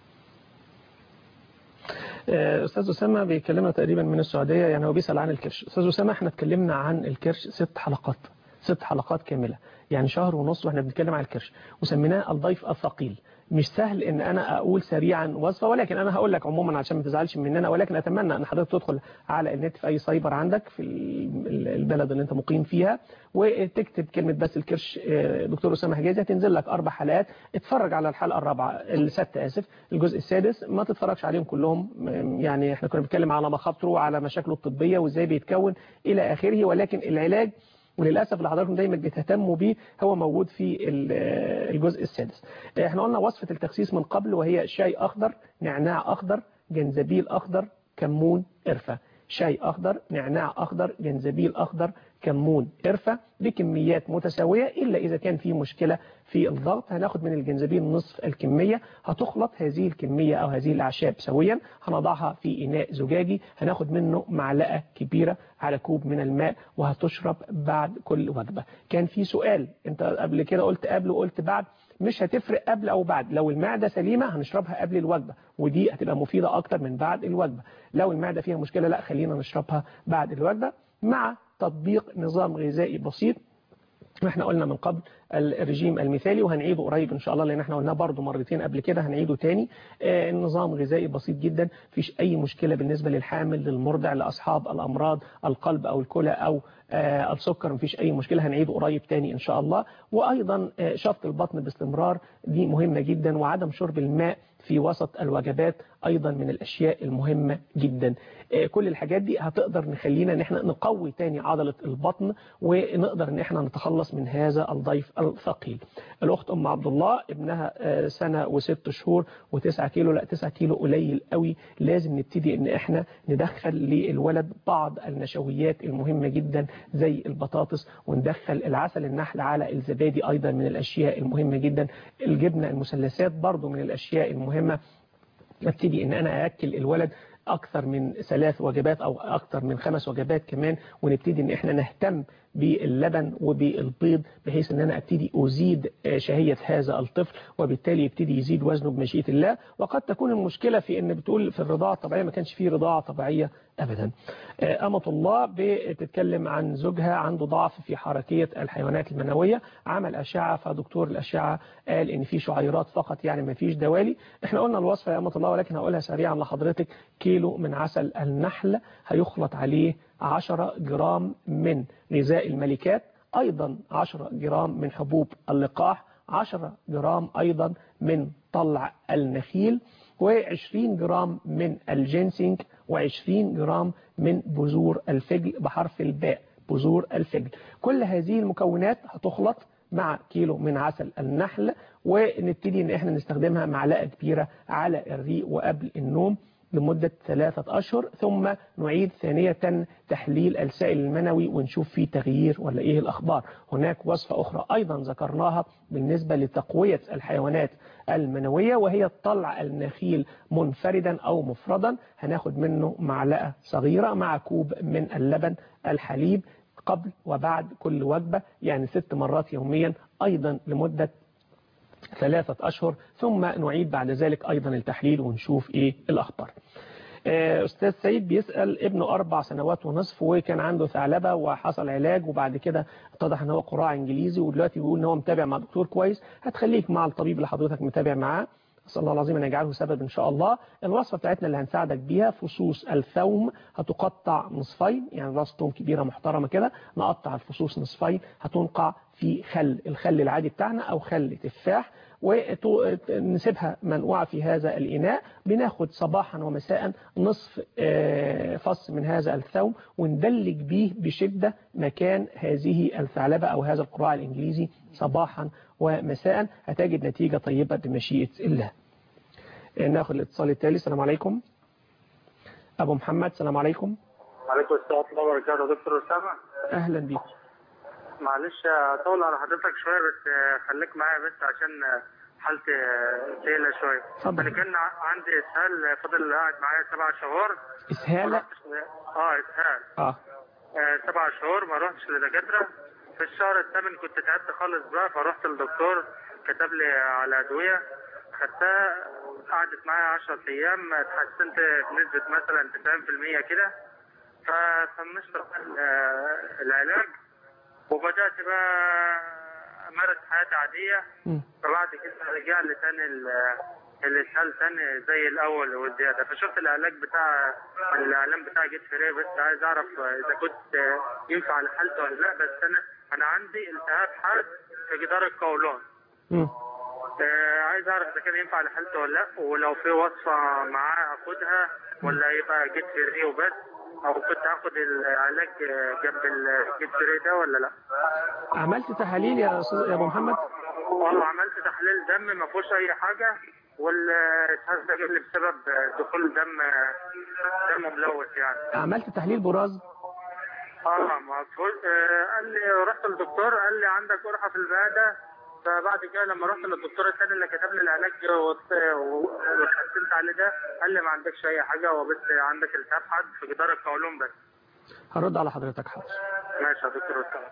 آه، استاذ اسامه بيكلمنا تقريبا من السعوديه يعني هو بيسال عن الكرش استاذ اسامه احنا اتكلمنا عن الكرش ست حلقات ست حلقات كامله يعني شهر ونص واحنا بنتكلم عن الكرش وسميناه الضيف الثقيل مش سهل ان انا اقول سريعا وصفه ولكن انا هقول لك عموما عشان ما تزعلش مننا ولكن اتمنى ان حضرتك تدخل على النت في اي سايبر عندك في ال- البلد اللي انت مقيم فيها وتكتب كلمه بس الكرش آه، دكتور اسامه حجازي هتنزل لك اربع حلقات اتفرج على الحلقه الرابعه السادسه اسف الجزء السادس ما تتفرجش عليهم كلهم م- يعني احنا كنا بنتكلم على مخاطره وعلى مشاكله الطبيه وازاي بيتكون الى اخره ولكن العلاج وللاسف اللي حضراتكم دايما بتهتموا بيه هو موجود في ال- الجزء السادس احنا قلنا وصفه التخسيس من قبل وهي شاي اخضر نعناع اخضر جنزبيل اخضر كمون قرفه شاي اخضر نعناع اخضر جنزبيل اخضر كمون قرفه بكميات متساويه الا اذا كان في مشكله في الضغط هناخد من الجنزبيل نصف الكميه هتخلط هذه الكميه او هذه الاعشاب سويا هنضعها في اناء زجاجي هناخد منه معلقه كبيره على كوب من الماء وهتشرب بعد كل وجبه كان في سؤال انت قبل كده قلت قبل وقلت بعد مش هتفرق قبل او بعد لو المعده سليمه هنشربها قبل الوجبه ودي هتبقى مفيده اكتر من بعد الوجبه لو المعده فيها مشكله لا خلينا نشربها بعد الوجبه مع تطبيق نظام غذائي بسيط احنا قلنا من قبل الرجيم المثالي وهنعيده قريب ان شاء الله لان احنا قلناه برضو مرتين قبل كده هنعيده تاني آه، النظام غذائي بسيط جدا مفيش اي مشكله بالنسبه للحامل للمرضع لاصحاب الامراض القلب او الكلى او آه، السكر مفيش اي مشكله هنعيده قريب تاني ان شاء الله وايضا آه، شفط البطن باستمرار دي مهمه جدا وعدم شرب الماء في وسط الوجبات ايضا من الاشياء المهمه جدا آه، كل الحاجات دي هتقدر نخلينا ان احنا نقوي تاني عضله البطن ونقدر ان احنا نتخلص من هذا الضيف الثقيل الاخت ام عبد الله ابنها آه، سنه وست شهور وتسعة كيلو لا تسعة كيلو قليل قوي لازم نبتدي ان احنا ندخل للولد بعض النشويات المهمه جدا زي البطاطس وندخل العسل النحل على الزبادي ايضا من الاشياء المهمه جدا الجبنه المثلثات برضو من الاشياء المهمه ابتدي ان انا ااكل الولد اكثر من ثلاث وجبات او اكثر من خمس وجبات كمان ونبتدي ان احنا نهتم باللبن وبالبيض بحيث ان انا ابتدي ازيد آه، شهيه هذا الطفل وبالتالي يبتدي يزيد وزنه بمشيئه الله وقد تكون المشكله في ان بتقول في الرضاعه الطبيعيه ما كانش فيه رضاعه طبيعيه ابدا آه، امه الله بتتكلم عن زوجها عنده ضعف في حركيه الحيوانات المنويه عمل اشعه فدكتور الاشعه قال ان في شعيرات فقط يعني ما فيش دوالي احنا قلنا الوصفه يا امه الله ولكن هقولها سريعا لحضرتك كيلو من عسل النحل هيخلط عليه 10 جرام من غذاء الملكات أيضا 10 جرام من حبوب اللقاح 10 جرام أيضا من طلع النخيل و20 جرام من الجينسينج و20 جرام من بذور الفجل بحرف الباء بذور الفجل كل هذه المكونات هتخلط مع كيلو من عسل النحل ونبتدي ان احنا نستخدمها معلقه كبيره على الريق وقبل النوم لمدة ثلاثة أشهر ثم نعيد ثانية تحليل السائل المنوي ونشوف فيه تغيير ولا إيه الأخبار هناك وصفة أخرى أيضا ذكرناها بالنسبة لتقوية الحيوانات المنوية وهي طلع النخيل منفردا أو مفردا هناخد منه معلقة صغيرة مع كوب من اللبن الحليب قبل وبعد كل وجبة يعني ست مرات يوميا أيضا لمدة ثلاثة أشهر ثم نعيد بعد ذلك أيضا التحليل ونشوف إيه الأخبار آه، أستاذ سيد بيسأل ابنه أربع سنوات ونصف وكان عنده ثعلبة وحصل علاج وبعد كده اتضح ان هو قراع إنجليزي ودلوقتي بيقول ان هو متابع مع دكتور كويس هتخليك مع الطبيب اللي حضرتك متابع معاه أسأل الله العظيم أن يجعله سبب إن شاء الله الوصفة بتاعتنا اللي هنساعدك بيها فصوص الثوم هتقطع نصفين يعني راس ثوم كبيرة محترمة كده نقطع الفصوص نصفين هتنقع في خل الخل العادي بتاعنا أو خل تفاح ونسيبها منقوعة في هذا الإناء بناخد صباحا ومساء نصف آه، فص من هذا الثوم وندلج به بشدة مكان هذه الثعلبة أو هذا القراع الإنجليزي صباحا ومساء هتجد نتيجة طيبة بمشيئة الله آه، ناخد الاتصال التالي السلام عليكم أبو محمد السلام عليكم
وعليكم السلام ورحمة الله وبركاته دكتور أسامة
أهلا بيك
معلش أطول على حضرتك شوية بس آه، خليك معايا بس عشان آه، حالتي آه، تقيلة شوية
اتفضل.
أنا كان ع- عندي إسهال آه، فضل قاعد معايا سبع شهور
إسهال
اه إسهال
آه
آه، سبع شهور ما رحتش لدكاترة في الشهر الثامن كنت تعبت خالص بقى فرحت للدكتور كتب لي على أدوية خدتها قعدت معايا 10 أيام اتحسنت بنسبة مثلا 90% كده ففنشت آه، العلاج وبدأت بقى أمارس حياتي عادية
مم.
فبعد كده رجع لي تاني ال- الاسهال تاني زي الاول والزياده فشفت الاعلاج بتاع الاعلان بتاع جيت فري بس عايز اعرف اذا كنت ينفع لحالته ولا لا بس انا انا عندي التهاب حاد في جدار القولون
مم.
آه، عايز اعرف اذا كان ينفع لحالته ولا لا ولو في وصفه معاه اخدها ولا يبقى جيت فري وبس او كنت هاخد العلاج جنب الجيت فري ده ولا لا
عملت تحاليل يا أستاذ يا أبو محمد
والله عملت تحليل دم ما فيهوش اي حاجه والاسهال ده جالي بسبب دخول دم دم ملوث يعني
عملت تحليل براز
اه ما فيهوش آه، قال لي رحت للدكتور قال لي عندك قرحه في المعده فبعد كده لما رحت للدكتور الثاني اللي كتب لي العلاج وت- و- واتحسنت عليه ده قال لي ما عندكش اي حاجه هو بس عندك التهاب حاد في جدار القولون بس
هرد على حضرتك حاضر
ماشي يا دكتور أسامة.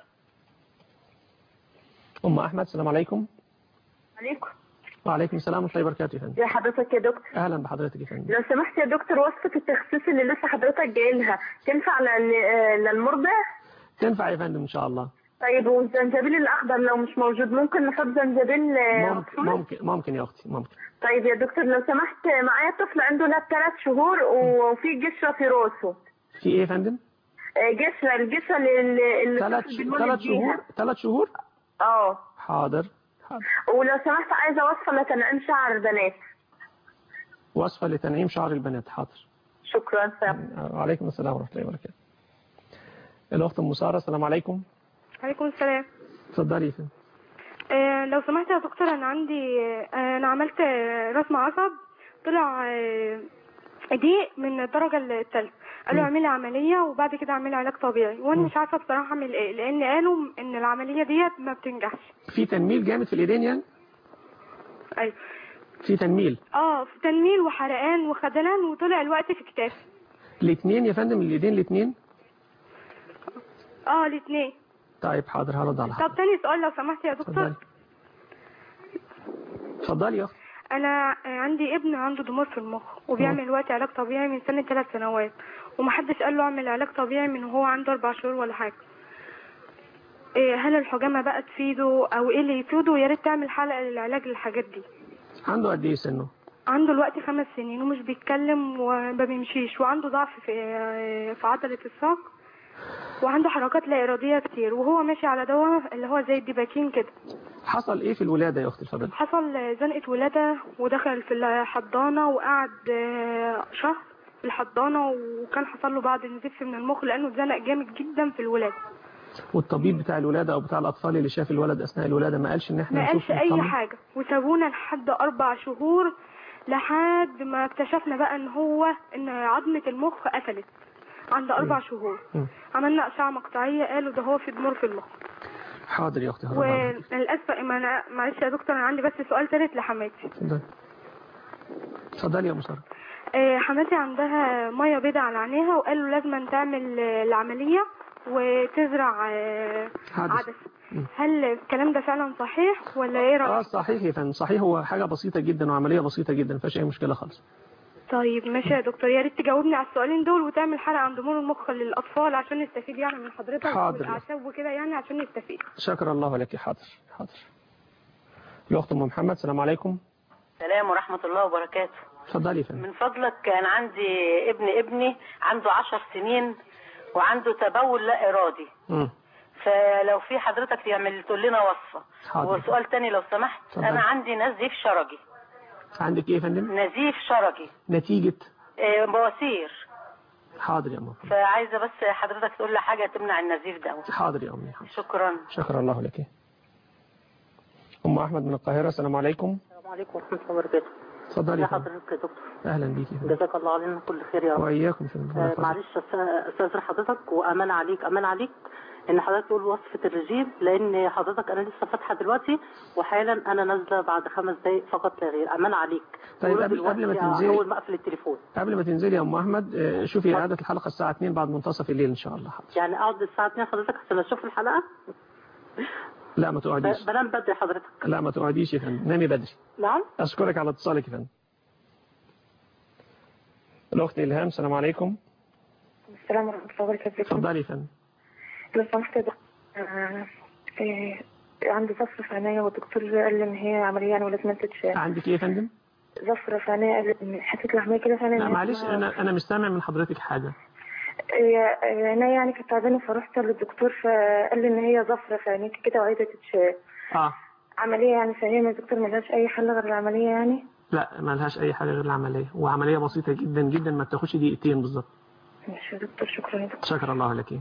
أم أحمد السلام عليكم
عليكم
وعليكم السلام ورحمة الله وبركاته يا فندم
يا حضرتك يا دكتور
أهلا بحضرتك يا فندم
لو سمحت يا دكتور وصفة التخسيس اللي لسه حضرتك جاي لها تنفع لل- آه، للمرضع؟
تنفع يا فندم إن شاء الله
طيب والزنجبيل الأخضر لو مش موجود ممكن نحط زنجبيل آه،
ممكن ممكن ممكن يا أختي ممكن
طيب يا دكتور لو سمحت معايا طفل عنده لاب ثلاث شهور وفي قشرة في راسه
في إيه يا فندم؟
آه، قشرة القشرة اللي اللي
ثلاث
الطفل
ش-
بيتولد
ثلاث
بيها.
شهور ثلاث شهور
اه
حاضر
ولو سمحت عايزة وصفة لتنعيم شعر البنات
وصفة لتنعيم شعر البنات حاضر
شكرا سلام
وعليكم السلام ورحمة الله وبركاته الأخت أم سارة السلام عليكم
عليكم السلام
اتفضلي يا فندم
آه لو سمحت يا دكتور انا عندي آه انا عملت آه، رسم عصب طلع آه، ضيق من الدرجه الثالثه قالوا
مم.
اعملي عمليه وبعد كده اعملي علاج طبيعي وانا
مم.
مش عارفه بصراحه اعمل ايه لان قالوا ان العمليه ديت ما بتنجحش
في تنميل جامد في الإيدين يعني
ايوه
في تنميل
اه في تنميل وحرقان وخدلان وطلع الوقت في كتافي
الاثنين يا فندم الإيدين الاثنين
اه الاثنين
طيب حاضر هرد على
طب
حضرتك
تاني سؤال لو سمحت يا دكتور
اتفضلي اتفضلي يا أخت
انا عندي ابن عنده ضمور في المخ وبيعمل دلوقتي علاج طبيعي من سنه ثلاث سنوات ومحدش قال له اعمل علاج طبيعي من وهو عنده اربع شهور ولا حاجه إيه هل الحجامه بقى تفيده او ايه اللي يفيده يا ريت تعمل حلقه للعلاج للحاجات دي
عنده قد إيه سنه
عنده دلوقتي خمس سنين ومش بيتكلم وما بيمشيش وعنده ضعف في في عضله الساق وعنده حركات لا اراديه كتير وهو ماشي على دواء اللي هو زي الديباكين كده
حصل إيه في الولادة يا أختي الفاضلة
حصل زنقة ولادة ودخل في الحضانة وقعد آه، شهر في الحضانة وكان حصل له بعض النزيف من المخ لأنه اتزنق جامد جدا في الولادة
والطبيب بتاع الولادة أو بتاع الأطفال اللي شاف الولد أثناء الولادة ما قالش إن إحنا
ما
نشوف
قالش أي
نطمن؟
حاجة وسابونا لحد أربع شهور لحد ما اكتشفنا بقى إن هو إن عظمة المخ قفلت عند أربع شهور
مم.
عملنا أشعة مقطعية قالوا ده هو في ضمور في المخ
حاضر يا أختي هرد على
وللأسف ما أنا- معلش يا دكتور أنا عندي بس سؤال تالت لحماتي
اتفضلي اتفضلي يا أم سارة
آه، حماتي عندها ميه بيضاء على عينيها وقالوا لازم تعمل آه، العمليه وتزرع آه،
عدس.
عدس هل الكلام ده فعلا صحيح ولا ايه
اه
رايك
صحيح يا فندم صحيح هو حاجة بسيطة جدا وعملية بسيطة جدا ما فيهاش أي مشكلة خالص
طيب ماشي يا دكتور يا ريت تجاوبني على السؤالين دول وتعمل حلقه عن ضمور المخ للاطفال عشان نستفيد يعني من حضرتك
حاضر.
والاعشاب وكده يعني عشان نستفيد
شكر الله لك حاضر حاضر الأخت أم محمد السلام عليكم
السلام ورحمة الله وبركاته
اتفضلي يا فندم
من فضلك أنا عندي ابن ابني عنده عشر سنين وعنده تبول لا إرادي
مم.
فلو في حضرتك تعمل تقول لنا وصفه
حاضر.
وسؤال تاني لو سمحت
اتفضل.
انا عندي نزيف شرجي
عندك ايه يا فندم
نزيف شرجي
نتيجة
آه، بواسير
حاضر يا أم
فعايزه بس حضرتك تقول لي حاجه تمنع النزيف ده
حاضر يا أمي حاضر.
شكرا
شكرا الله لك أم أحمد من القاهرة السلام عليكم
السلام عليكم ورحمة الله وبركاته
اتفضلي
يا
يا فندم.
حضرتك يا دكتور
أهلا بيك يا فندم.
جزاك الله علينا كل خير يا رب
وإياكم يا فندم. الله
آه،
يحفظك.
معلش أست- استاذن حضرتك وامان عليك امان عليك ان حضرتك تقول وصفة الرجيم لان حضرتك انا لسه فاتحة دلوقتي وحالا انا نازلة بعد خمس دقايق فقط لا غير امان عليك
طيب
قولوا
قبل-
دلوقتي
قبل ما تنزلي-
اول ما اقفل التليفون
قبل ما تنزلي يا أم أحمد آه، شوفي إعادة الحلقة الساعة 2 بعد منتصف الليل إن شاء الله حاضر.
يعني اقعد الساعة 2 حضرتك عشان اشوف الحلقة
لا ما تقعديش
ب- بنام بدري حضرتك
لا ما تقعديش يا فندم نامي بدري
نعم
أشكرك على اتصالك يا فندم الأخت إلهام السلام عليكم
السلام ورحمة الله وبركاته
اتفضلي يا فندم
لو سمحت يا دكتور آه، آه، عندي زفرة في عينيا والدكتور قال لي إن هي عملية يعني ولازم تتشال
عندك إيه يا فندم؟
زفرة في عينيا قال لي إن حتة العملية كده في عينيا
لا
إن
معلش
اسمها-
أنا أنا مش سامع من حضرتك حاجة
هي آه، عينيا يعني كانت تعبانة فرحت للدكتور فقال لي إن هي زفرة في عينيك كده وعايزة تتشال
آه
عملية يعني فهي من الدكتور ملهاش أي حل غير العملية يعني
لا ما لهاش أي حاجة غير العملية وعملية بسيطة جدا جدا ما بتاخدش دقيقتين بالظبط
ماشي يا دكتور شكرا يا دكتور
شكر الله لك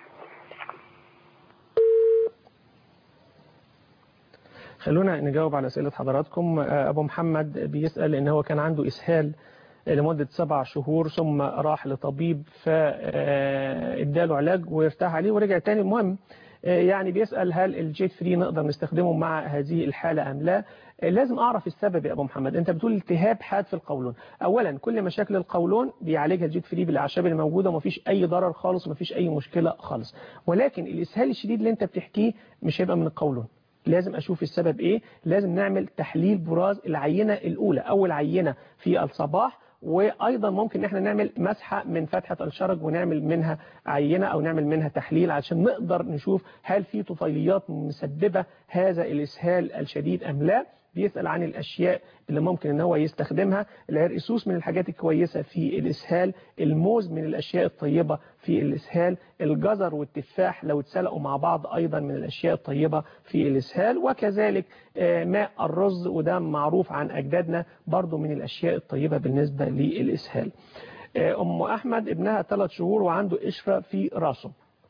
خلونا نجاوب على أسئلة حضراتكم آه، أبو محمد بيسأل إن هو كان عنده إسهال لمدة سبع شهور ثم راح لطبيب فاداله علاج وارتاح عليه ورجع تاني المهم آه، يعني بيسأل هل الجيت فري نقدر نستخدمه مع هذه الحالة أم لا آه، لازم أعرف السبب يا أبو محمد أنت بتقول التهاب حاد في القولون أولا كل مشاكل القولون بيعالجها الجيت فري بالأعشاب اللي موجودة ومفيش أي ضرر خالص ومفيش أي مشكلة خالص ولكن الإسهال الشديد اللي أنت بتحكيه مش هيبقى من القولون لازم أشوف السبب إيه لازم نعمل تحليل براز العينة الأولى أول عينة في الصباح وايضا ممكن احنا نعمل مسحه من فتحه الشرج ونعمل منها عينه او نعمل منها تحليل عشان نقدر نشوف هل في طفيليات مسببه هذا الاسهال الشديد ام لا بيسأل عن الأشياء اللي ممكن ان هو يستخدمها العرقسوس من الحاجات الكويسة في الإسهال الموز من الأشياء الطيبة في الإسهال الجزر والتفاح لو اتسلقوا مع بعض أيضا من الأشياء الطيبة في الإسهال وكذلك آه، ماء الرز وده معروف عن أجدادنا برضو من الأشياء الطيبة بالنسبة للإسهال آه، أم أحمد ابنها ثلاث شهور وعنده قشرة في راسه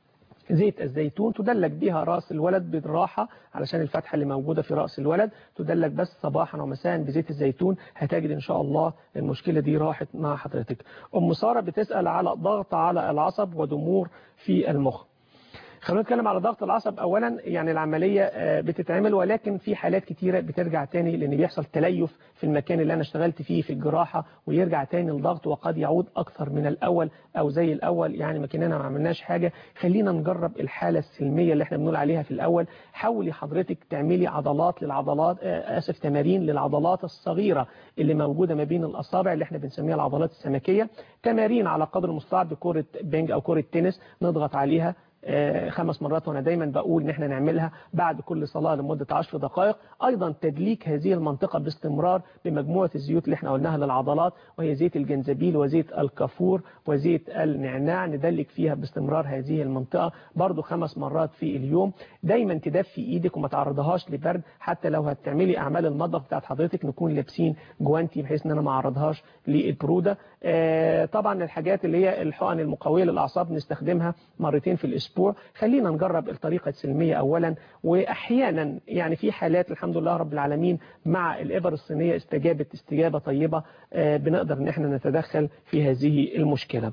زيت الزيتون تدلك بها راس الولد بالراحة علشان الفتحة اللي موجودة في رأس الولد تدلك بس صباحا ومساء بزيت الزيتون هتجد إن شاء الله المشكلة دي راحت مع حضرتك أم سارة بتسأل على ضغط على العصب ودمور في المخ خلونا نتكلم على ضغط العصب اولا يعني العمليه آه، بتتعمل ولكن في حالات كتيره بترجع تاني لان بيحصل تليف في المكان اللي انا اشتغلت فيه في الجراحه ويرجع تاني الضغط وقد يعود اكثر من الاول او زي الاول يعني ما كاننا ما عملناش حاجه خلينا نجرب الحاله السلميه اللي احنا بنقول عليها في الاول حاولي حضرتك تعملي عضلات للعضلات آه، اسف تمارين للعضلات الصغيره اللي موجوده ما بين الاصابع اللي احنا بنسميها العضلات السمكيه تمارين على قدر المستطاع بكره بينج او كره تنس نضغط عليها آه، خمس مرات وانا دايما بقول ان احنا نعملها بعد كل صلاة لمدة 10 دقائق ايضا تدليك هذه المنطقة باستمرار بمجموعة الزيوت اللي احنا قلناها للعضلات وهي زيت الجنزبيل وزيت الكافور وزيت النعناع ندلك فيها باستمرار هذه المنطقة برضو خمس مرات في اليوم دايما تدفي ايدك وما تعرضهاش لبرد حتى لو هتعملي اعمال المطبخ بتاعت حضرتك نكون لابسين جوانتي بحيث ان انا ما اعرضهاش للبرودة آه، طبعا الحاجات اللي هي الحقن المقوية للاعصاب نستخدمها مرتين في الاسبوع خلينا نجرب الطريقة السلمية اولا واحيانا يعني في حالات الحمد لله رب العالمين مع الابر الصينية استجابت استجابة طيبة آه، بنقدر ان احنا نتدخل في هذه المشكلة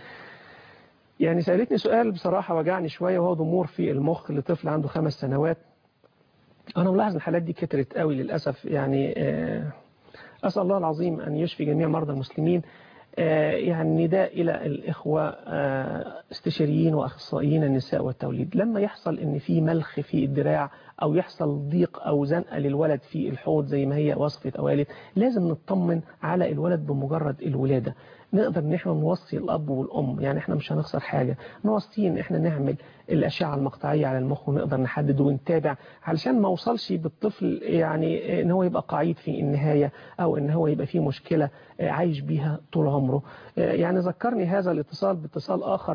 يعني سألتني سؤال بصراحة وجعني شوية وهو ضمور في المخ لطفل عنده خمس سنوات أنا ملاحظ الحالات دي كترت قوي للأسف يعني آه، أسأل الله العظيم أن يشفي جميع مرضى المسلمين آه، يعني نداء إلى الإخوة آه، استشاريين وأخصائيين النساء والتوليد لما يحصل إن في ملخ في الدراع أو يحصل ضيق أو زنقة للولد في الحوض زي ما هي وصفة أو قالت لازم نطمن على الولد بمجرد الولادة نقدر ان احنا نوصي الاب والام يعني احنا مش هنخسر حاجة نوصيه ان احنا نعمل الاشعة المقطعية على المخ ونقدر نحدد ونتابع علشان ما وصلش بالطفل يعني ان هو يبقى قعيد في النهاية او ان هو يبقى فيه مشكلة عايش بيها طول عمره يعني ذكرني هذا الاتصال باتصال اخر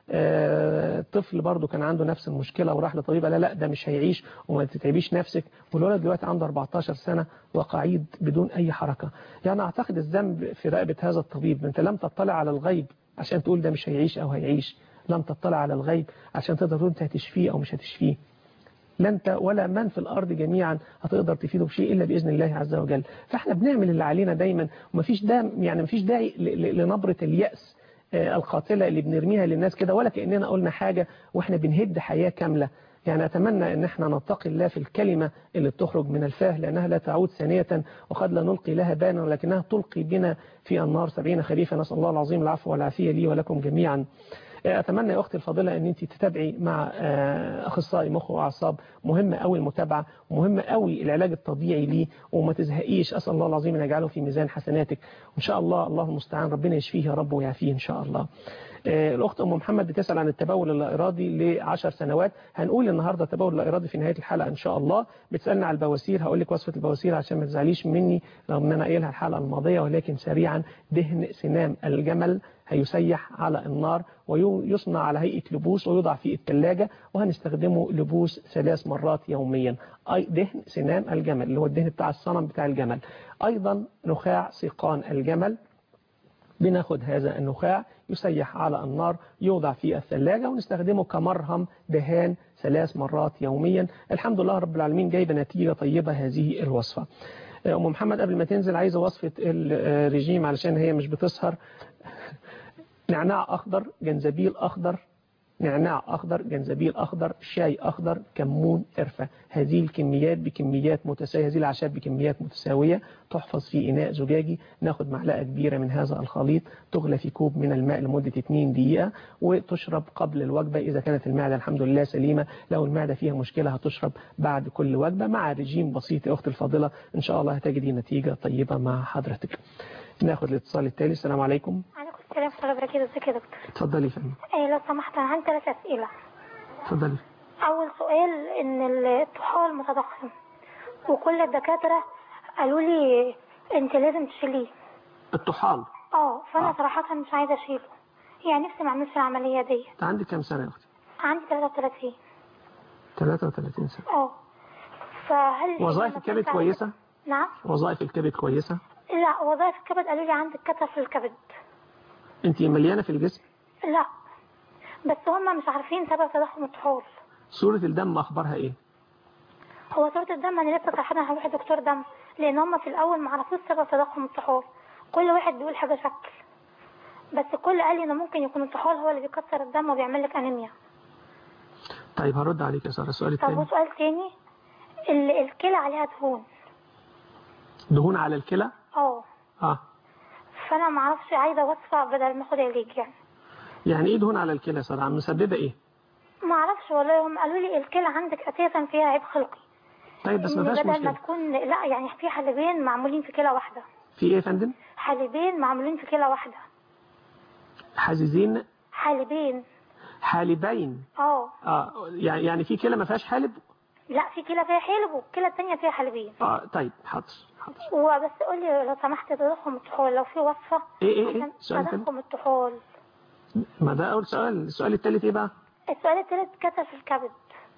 آه، طفل برضو كان عنده نفس المشكلة وراح لطبيب قال لا لا ده مش هيعيش وما تتعبيش نفسك والولد دلوقتي عنده 14 سنة وقعيد بدون أي حركة يعني أعتقد الذنب في رقبة هذا الطبيب أنت لم تطلع على الغيب عشان تقول ده مش هيعيش أو هيعيش لم تطلع على الغيب عشان تقدر تقول أنت هتشفيه أو مش هتشفيه لا انت ولا من في الارض جميعا هتقدر تفيده بشيء الا باذن الله عز وجل فاحنا بنعمل اللي علينا دايما ومفيش ده يعني مفيش داعي ل- ل- لنبره الياس آه، القاتله اللي بنرميها للناس كده ولا كاننا قلنا حاجه واحنا بنهد حياه كامله يعني أتمنى أن احنا نتقي الله في الكلمة اللي بتخرج من الفاه لأنها لا تعود ثانية وقد لا نلقي لها بانا ولكنها تلقي بنا في النار سبعين خريفا نسأل الله العظيم العفو والعافية لي ولكم جميعا أتمنى يا أختي الفاضلة أن أنت تتابعي مع آه، أخصائي مخ وأعصاب مهمة قوي المتابعة ومهمة قوي العلاج الطبيعي ليه وما تزهقيش أسأل الله العظيم أن يجعله في ميزان حسناتك وإن شاء الله الله المستعان ربنا يشفيه يا رب ويعافيه إن شاء الله آه، الأخت أم محمد بتسأل عن التبول اللا إرادي لعشر سنوات هنقول النهاردة التبول اللا إرادي في نهاية الحلقة إن شاء الله بتسألنا على البواسير هقول لك وصفة البواسير عشان ما تزعليش مني رغم أن أنا قايلها الحلقة الماضية ولكن سريعا دهن سنام الجمل هيسيح على النار ويصنع على هيئة لبوس ويوضع في الثلاجة وهنستخدمه لبوس ثلاث مرات يوميا أي دهن سنام الجمل اللي هو الدهن بتاع الصنم بتاع الجمل أيضا نخاع سيقان الجمل بناخد هذا النخاع يسيح على النار يوضع في الثلاجة ونستخدمه كمرهم دهان ثلاث مرات يوميا الحمد لله رب العالمين جايبة نتيجة طيبة هذه الوصفة أم محمد قبل ما تنزل عايزة وصفة الرجيم علشان هي مش بتسهر نعناع أخضر جنزبيل أخضر نعناع أخضر جنزبيل أخضر شاي أخضر كمون قرفة هذه الكميات بكميات متساوية هذه الأعشاب بكميات متساوية تحفظ في إناء زجاجي ناخد معلقة كبيرة من هذا الخليط تغلى في كوب من الماء لمدة 2 دقيقة وتشرب قبل الوجبة إذا كانت المعدة الحمد لله سليمة لو المعدة فيها مشكلة هتشرب بعد كل وجبة مع رجيم بسيط يا أختي الفاضلة إن شاء الله هتجدي نتيجة طيبة مع حضرتك ناخد الاتصال التالي السلام عليكم
عليكم السلام ورحمة الله وبركاته ازيك يا دكتور
اتفضلي يا فندم
ايه لو سمحت انا عندي ثلاث اسئلة
اتفضلي
اول سؤال ان الطحال متضخم وكل الدكاترة قالوا لي انت لازم تشيليه
الطحال
اه فانا
آه.
صراحة مش عايزة اشيله يعني نفسي ما اعملش العملية دي
انت عندك كام سنة يا أختي
عندي 33
33 سنة
اه فهل
وظائف
لما
الكبد
كنت عايزة-
كويسة
نعم
وظائف الكبد كويسة
لا وظائف الكبد قالوا لي عندك كتف في الكبد
انت مليانة في الجسم
لا بس هم مش عارفين سبب تضخم الطحال
صورة الدم أخبارها إيه
هو صورة الدم انا لسه صراحة هروح لدكتور دم لان هم في الاول ما عرفوش سبب تضخم الطحال كل واحد بيقول حاجة شكل بس الكل قال لي انه ممكن يكون الطحال هو اللي بيكسر الدم وبيعمل لك انيميا
طيب هرد عليك يا سارة السؤال
طب
الثاني
وسؤال تاني ال- الكلى عليها دهون
دهون على الكلى
اه
اه
فانا ما اعرفش عايزه وصفه بدل ما اخد علاج يعني
يعني ايه دهون على الكلى يا سارة عم مسببة ايه
ما اعرفش والله هم قالوا لي الكلى عندك اساسا فيها عيب خلقي
طيب بس ما
إن
فيهاش
بدل ما
مشكلة
تكون لا يعني في حالبين معمولين في كلى واحده
في ايه يا فندم
حالبين معمولين في كلى واحده
حاززين
حالبين
حالبين
اه
اه يعني يعني في كلى ما فيهاش حالب
لا في كلى فيها حالب والكلى التانية فيها حالبين
اه طيب حاضر
وبس قول لي لو سمحت تضخم الطحال لو في وصفه
ايه ايه ايه
عشان
سؤال تاني
تضخم الطحال
ما ده اول سؤال السؤال الثالث ايه بقى
السؤال التالت كتف الكبد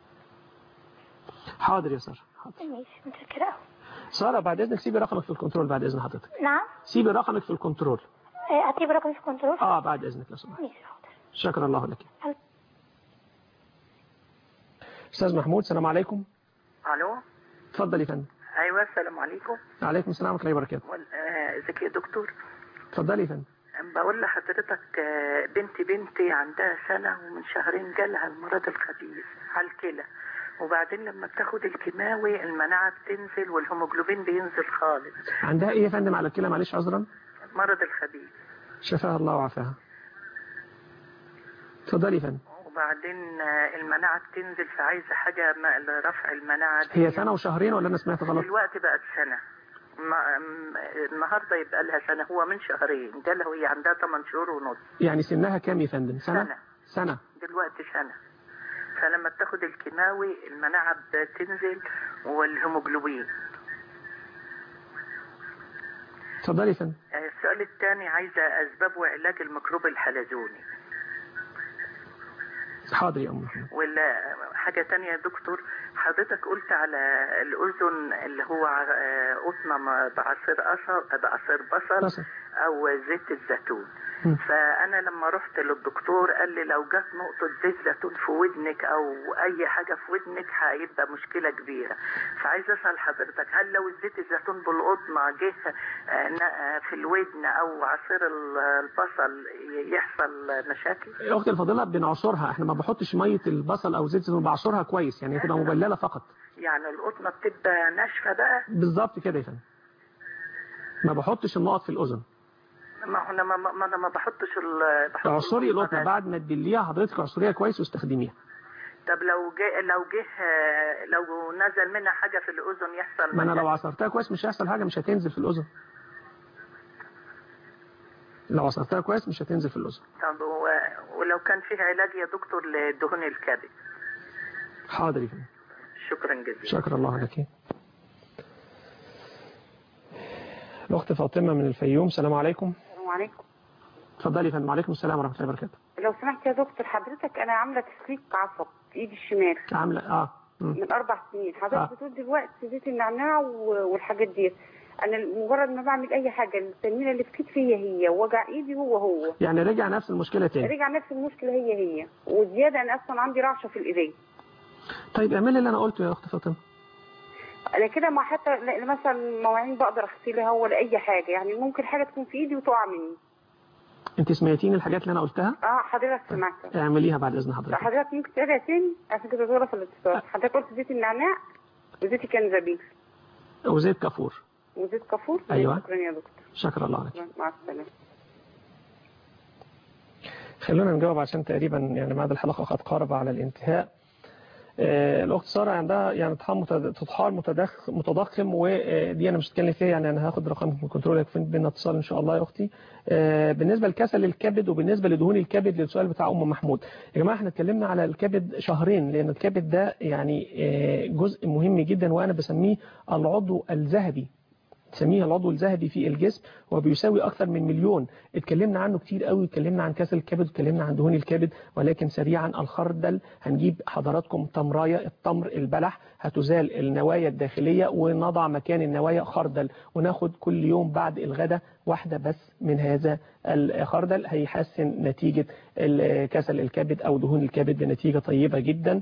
حاضر يا سارة
ماشي متشكرة أوي.
سارة بعد اذنك سيبي رقمك في الكنترول بعد اذن حضرتك
نعم
سيبي رقمك في الكنترول
آه، هتجيب رقم في الكنترول
اه بعد اذنك لو سمحت
ماشي
شكرا الله لك استاذ محمود السلام عليكم
الو
اتفضل يا فندم
ايوه السلام عليكم
عليكم السلام ورحمه الله وبركاته
وال- آه، ازيك يا دكتور
اتفضلي يا فندم
بقول لحضرتك آه، بنتي بنتي عندها سنة ومن شهرين جالها المرض الخبيث على الكلى وبعدين لما بتاخد الكيماوي المناعة بتنزل والهيموجلوبين بينزل خالص
عندها ايه يا فندم على الكلى معلش عذرا
المرض الخبيث
شفاها الله وعافاها اتفضلي يا فندم
وبعدين آه، المناعة بتنزل فعايزة حاجة ما- لرفع المناعة دي
هي سنة وشهرين ولا انا سمعت غلط
دلوقتي بقت سنة ما- م- النهارده يبقى لها سنة هو من شهرين جالها وهي عندها 8 شهور ونص
يعني سنها كام يا فندم سنة
سنة.
سنة
دلوقتي سنة فلما بتاخد الكيماوي المناعة بتنزل والهيموجلوبين
اتفضلي يا فندم
آه، السؤال الثاني عايزة أسباب وعلاج الميكروب الحلزوني
حاضر يا ام محمود
ولا حاجة تانية يا دكتور حضرتك قلت على الأذن اللي هو آه، قطنة ما- بعصير أصل بعصير بصل
بصل.
أو زيت الزيتون
مم.
فأنا لما رحت للدكتور قال لي لو جت نقطة زيت زيتون في ودنك أو أي حاجة في ودنك هيبقى مشكلة كبيرة فعايز أسأل حضرتك هل لو زيت الزيتون بالقطنة جه آه، ن- آه، في الودن أو عصير ال- البصل ي- يحصل مشاكل؟
يا اختي الفاضله بنعصرها احنا ما بحطش ميه البصل او زيت الزيتون بعصرها كويس يعني تبقى مبلله فقط
يعني القطنة بتبقى ناشفة بقى
بالظبط كده يا فندم ما بحطش النقط في الاذن
ما هو انا ما, ما انا ما بحطش ال بحط
اعصري القطنه بعد ما تبليها حضرتك اعصريها كويس واستخدميها
طب لو جه لو جه آه، لو نزل منها حاجة في الأذن يحصل
ما انا
مشاكل.
لو عصرتها كويس مش هيحصل حاجه مش هتنزل في الاذن لو عصرتها كويس مش هتنزل في الاذن
طب و- ولو كان فيه علاج يا دكتور لدهون الكبد
حاضر يا فندم
شكرا جزيلا
شكر الله لك الاخت فاطمه من الفيوم السلام عليكم
السلام عليكم
اتفضلي يا فندم وعليكم السلام ورحمه الله وبركاته
لو سمحت يا دكتور حضرتك انا عامله تسليك عصب في ايدي الشمال
عامله اه مم.
من اربع سنين حضرتك
آه.
بتقول دلوقتي زيت النعناع و- والحاجات دي انا مجرد ما بعمل اي حاجه التنميله اللي في كتفي هي هي ووجع ايدي هو هو
يعني رجع نفس المشكله تاني
رجع نفس المشكله هي هي وزياده انا اصلا عندي رعشه في الايدين
طيب اعملي اللي انا قلته يا اخت فاطمه
انا كده ما حتى لا- مثلا مواعين بقدر اغسلها ولا اي حاجه يعني ممكن حاجه تكون في ايدي وتقع مني
انت سمعتيني الحاجات اللي انا قلتها
اه حضرتك سمعتها
اعمليها بعد اذن حضرتك
حضرتك ممكن تعيدها تاني عشان كده غلط الاتصال حضرتك قلت زيت النعناع وزيت الكنزبيل
وزيت كافور
وزيت كافور
أيوة.
شكرا يا دكتور
شكر الله لك
مع السلامه
خلونا نجاوب عشان تقريبا يعني ميعاد الحلقة قد قارب على الانتهاء آه، الأخت سارة عندها يعني طحال متد- طحال متدخ متضخم ودي أنا مش هتكلم فيها يعني أنا هاخد رقم من الكنترول يكفي بينا اتصال إن شاء الله يا أختي آه، بالنسبة لكسل الكبد وبالنسبة لدهون الكبد للسؤال بتاع أم محمود يا جماعة احنا اتكلمنا على الكبد شهرين لأن الكبد ده يعني آه، جزء مهم جدا وأنا بسميه العضو الذهبي تسميه العضو الذهبي في الجسم وبيساوي أكثر من مليون اتكلمنا عنه كتير قوي اتكلمنا عن كسل الكبد اتكلمنا عن دهون الكبد ولكن سريعا الخردل هنجيب حضراتكم تمراية التمر البلح هتزال النوايا الداخلية ونضع مكان النوايا خردل وناخد كل يوم بعد الغداء واحدة بس من هذا الخردل هيحسن نتيجة ال- كسل الكبد أو دهون الكبد بنتيجة طيبة جدا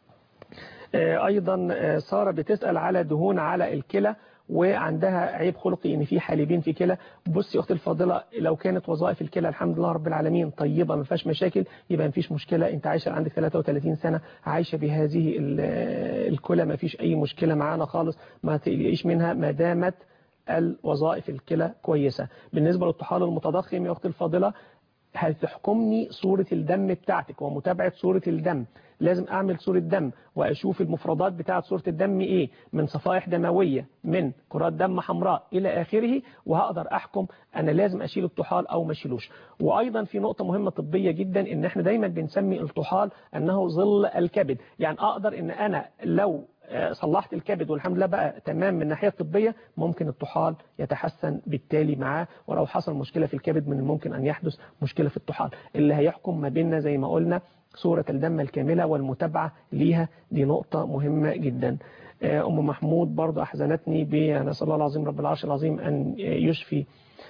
آه، ايضا آه، ساره بتسال على دهون على الكلى وعندها عيب خلقي ان في حالبين في كلى بصي يا اختي الفاضله لو كانت وظائف الكلى الحمد لله رب العالمين طيبه ما فيهاش مشاكل يبقى ما فيش مشكله انت عايشه عندك 33 سنه عايشه بهذه ال- آه، الكلى ما فيش اي مشكله معانا خالص ما تقلقيش منها ما دامت الوظائف الكلى كويسه بالنسبه للطحال المتضخم يا اختي الفاضله هتحكمني صورة الدم بتاعتك ومتابعة صورة الدم لازم أعمل صورة دم وأشوف المفردات بتاعة صورة الدم إيه من صفائح دموية من كرات دم حمراء إلى آخره وهقدر أحكم أنا لازم أشيل الطحال أو ما أشيلوش وأيضا في نقطة مهمة طبية جدا إن إحنا دايما بنسمي الطحال أنه ظل الكبد يعني أقدر إن أنا لو آه، صلحت الكبد والحمد لله بقى تمام من الناحيه الطبيه ممكن الطحال يتحسن بالتالي معاه ولو حصل مشكله في الكبد من الممكن ان يحدث مشكله في الطحال اللي هيحكم ما بيننا زي ما قلنا صوره الدم الكامله والمتابعه ليها دي نقطه مهمه جدا آه، ام محمود برضه احزنتني بنسال الله العظيم رب العرش العظيم ان يشفي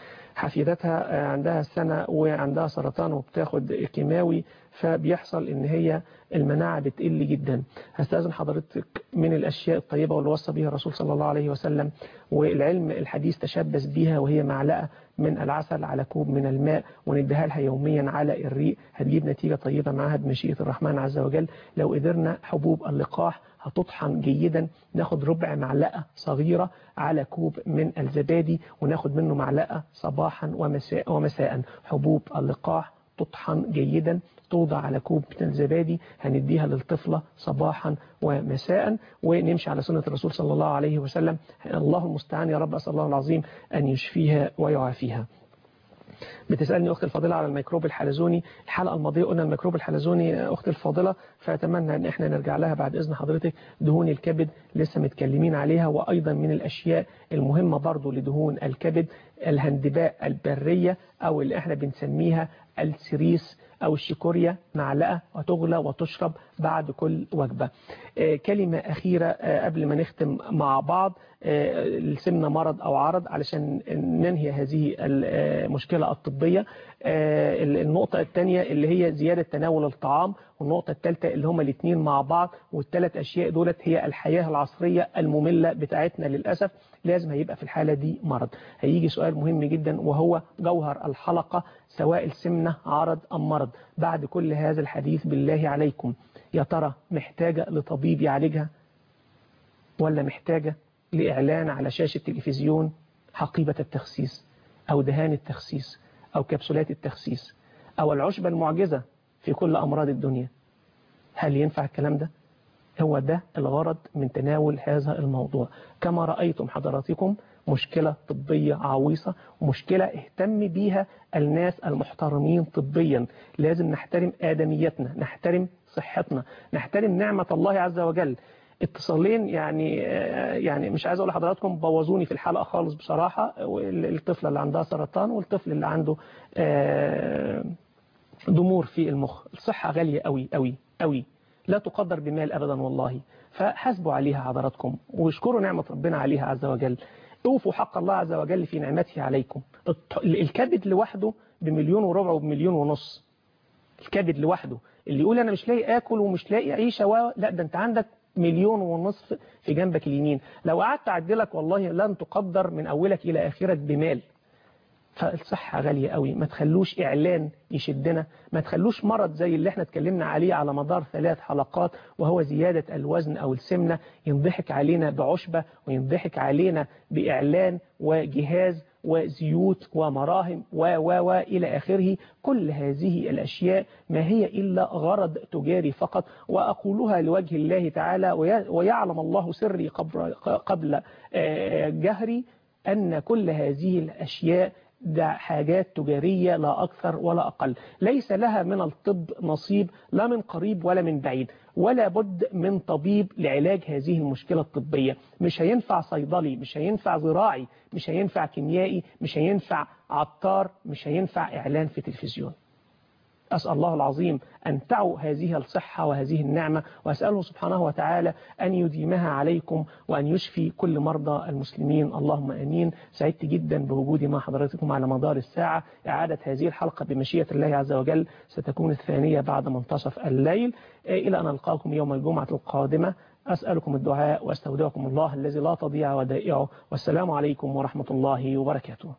حفيدتها آه، عندها سنة وعندها سرطان وبتاخد كيماوي فبيحصل ان هي المناعة بتقل جدا هستاذن حضرتك من الاشياء الطيبة واللي وصى بها الرسول صلى الله عليه وسلم والعلم الحديث تشبث بها وهي معلقة من العسل على كوب من الماء ونديها لها يوميا على الريق هتجيب نتيجة طيبة معاها بمشيئة الرحمن عز وجل لو قدرنا حبوب اللقاح هتطحن جيدا ناخد ربع معلقة صغيرة على كوب من الزبادي وناخد منه معلقة صباحا ومساء, ومساء حبوب اللقاح تطحن جيدا توضع على كوب من الزبادي هنديها للطفلة صباحا ومساء ونمشي على سنة الرسول صلى الله عليه وسلم الله المستعان يا رب أسأل الله العظيم أن يشفيها ويعافيها بتسألني أختي الفاضلة على الميكروب الحلزوني الحلقة الماضية قلنا الميكروب الحلزوني أختي الفاضلة فأتمنى أن احنا نرجع لها بعد إذن حضرتك دهون الكبد لسه متكلمين عليها وأيضا من الأشياء المهمة برضو لدهون الكبد الهندباء البرية أو اللي احنا بنسميها السريس أو الشيكوريا معلقة وتغلى وتشرب بعد كل وجبة آه، كلمة أخيرة آه، قبل ما نختم مع بعض آه، السمنة مرض أو عرض علشان ننهي هذه المشكلة الطبية آه، النقطة الثانية اللي هي زيادة تناول الطعام والنقطة الثالثة اللي هما الاثنين مع بعض والثلاث أشياء دولت هي الحياة العصرية المملة بتاعتنا للأسف لازم هيبقى في الحالة دي مرض هيجي سؤال مهم جدا وهو جوهر الحلقة سواء السمنة عرض أم مرض بعد كل هذا الحديث بالله عليكم يا ترى محتاجة لطبيب يعالجها ولا محتاجة لإعلان على شاشة تلفزيون حقيبة التخسيس أو دهان التخسيس أو كبسولات التخسيس أو العشبة المعجزة في كل أمراض الدنيا هل ينفع الكلام ده؟ هو ده الغرض من تناول هذا الموضوع كما رأيتم حضراتكم مشكلة طبية عويصة ومشكلة اهتم بيها الناس المحترمين طبيا لازم نحترم آدميتنا نحترم صحتنا نحترم نعمة الله عز وجل اتصالين يعني يعني مش عايز اقول لحضراتكم بوظوني في الحلقه خالص بصراحه الطفله اللي عندها سرطان والطفل اللي عنده ضمور في المخ الصحه غاليه قوي قوي قوي لا تقدر بمال ابدا والله فحاسبوا عليها حضراتكم واشكروا نعمه ربنا عليها عز وجل اوفوا حق الله عز وجل في نعمته عليكم الكبد لوحده بمليون وربع وبمليون ونص الكبد لوحده اللي يقول انا مش لاقي اكل ومش لاقي عيشه و... لا ده انت عندك مليون ونصف في جنبك اليمين لو قعدت اعدلك والله لن تقدر من اولك الى اخرك بمال فالصحة غالية قوي ما تخلوش إعلان يشدنا ما تخلوش مرض زي اللي احنا اتكلمنا عليه على مدار ثلاث حلقات وهو زيادة الوزن أو السمنة ينضحك علينا بعشبة وينضحك علينا بإعلان وجهاز وزيوت ومراهم و و و إلى آخره كل هذه الأشياء ما هي إلا غرض تجاري فقط وأقولها لوجه الله تعالى ويعلم الله سري قبل, قبل جهري أن كل هذه الأشياء ده حاجات تجارية لا أكثر ولا أقل ليس لها من الطب نصيب لا من قريب ولا من بعيد ولا بد من طبيب لعلاج هذه المشكلة الطبية مش هينفع صيدلي مش هينفع زراعي مش هينفع كيميائي مش هينفع عطار مش هينفع إعلان في تلفزيون أسأل الله العظيم أن تعوا هذه الصحة وهذه النعمة وأسأله سبحانه وتعالى أن يديمها عليكم وأن يشفي كل مرضى المسلمين اللهم أمين سعدت جدا بوجودي مع حضراتكم على مدار الساعة إعادة هذه الحلقة بمشيئة الله عز وجل ستكون الثانية بعد منتصف الليل إلى أن ألقاكم يوم الجمعة القادمة أسألكم الدعاء وأستودعكم الله الذي لا تضيع ودائعه والسلام عليكم ورحمة الله وبركاته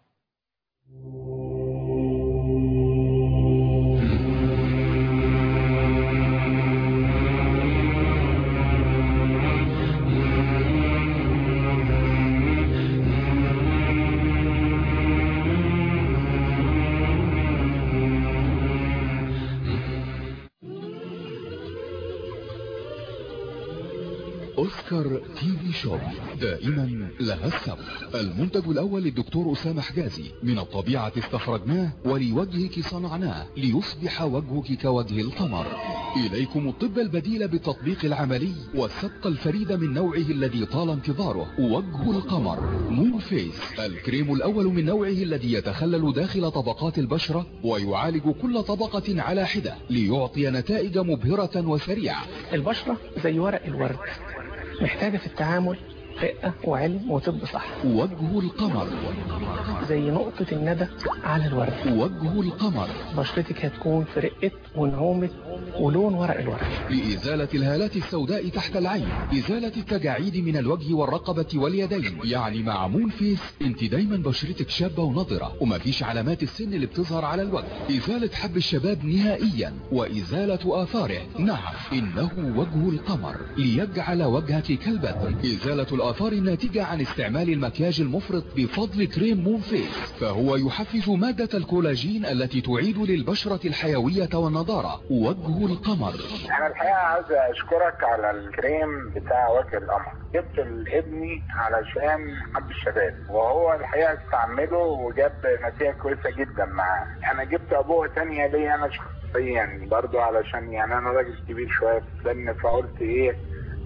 أوسكار تي في شوب دائما لها السبب المنتج الأول للدكتور أسامة حجازي من الطبيعة استخرجناه ولوجهك صنعناه ليصبح وجهك كوجه القمر إليكم الطب البديل بالتطبيق العملي والسبق الفريد من نوعه الذي طال انتظاره وجه القمر مون فيس الكريم الأول من نوعه الذي يتخلل داخل طبقات البشرة ويعالج كل طبقة على حدة ليعطي نتائج مبهرة وسريعة
البشرة زي ورق الورد محتاجة في التعامل رقة وعلم وطب صح
وجه القمر
زي نقطة الندى على الورد
وجه القمر
بشرتك هتكون في رقة ونعومة ولون ورق الورد
لإزالة الهالات السوداء تحت العين إزالة التجاعيد من الوجه والرقبة واليدين يعني مع مون فيس انت دايما بشرتك شابة ونضرة ومفيش علامات السن اللي بتظهر على الوجه إزالة حب الشباب نهائيا وإزالة آثاره نعم إنه وجه القمر ليجعل وجهك كالبدر إزالة الآثار الناتجة عن استعمال المكياج المفرط بفضل كريم مون فيس فهو يحفز مادة الكولاجين التي تعيد للبشرة الحيوية والنضارة وجه القمر
انا الحقيقه عايز اشكرك على الكريم بتاع وجه القمر جبت لابني علشان حب الشباب وهو الحقيقه استعمله وجاب نتيجه كويسه جدا معاه انا جبت ابوه تانية ليا انا شخصيا برضو علشان يعني انا راجل كبير شويه في السن فقلت ايه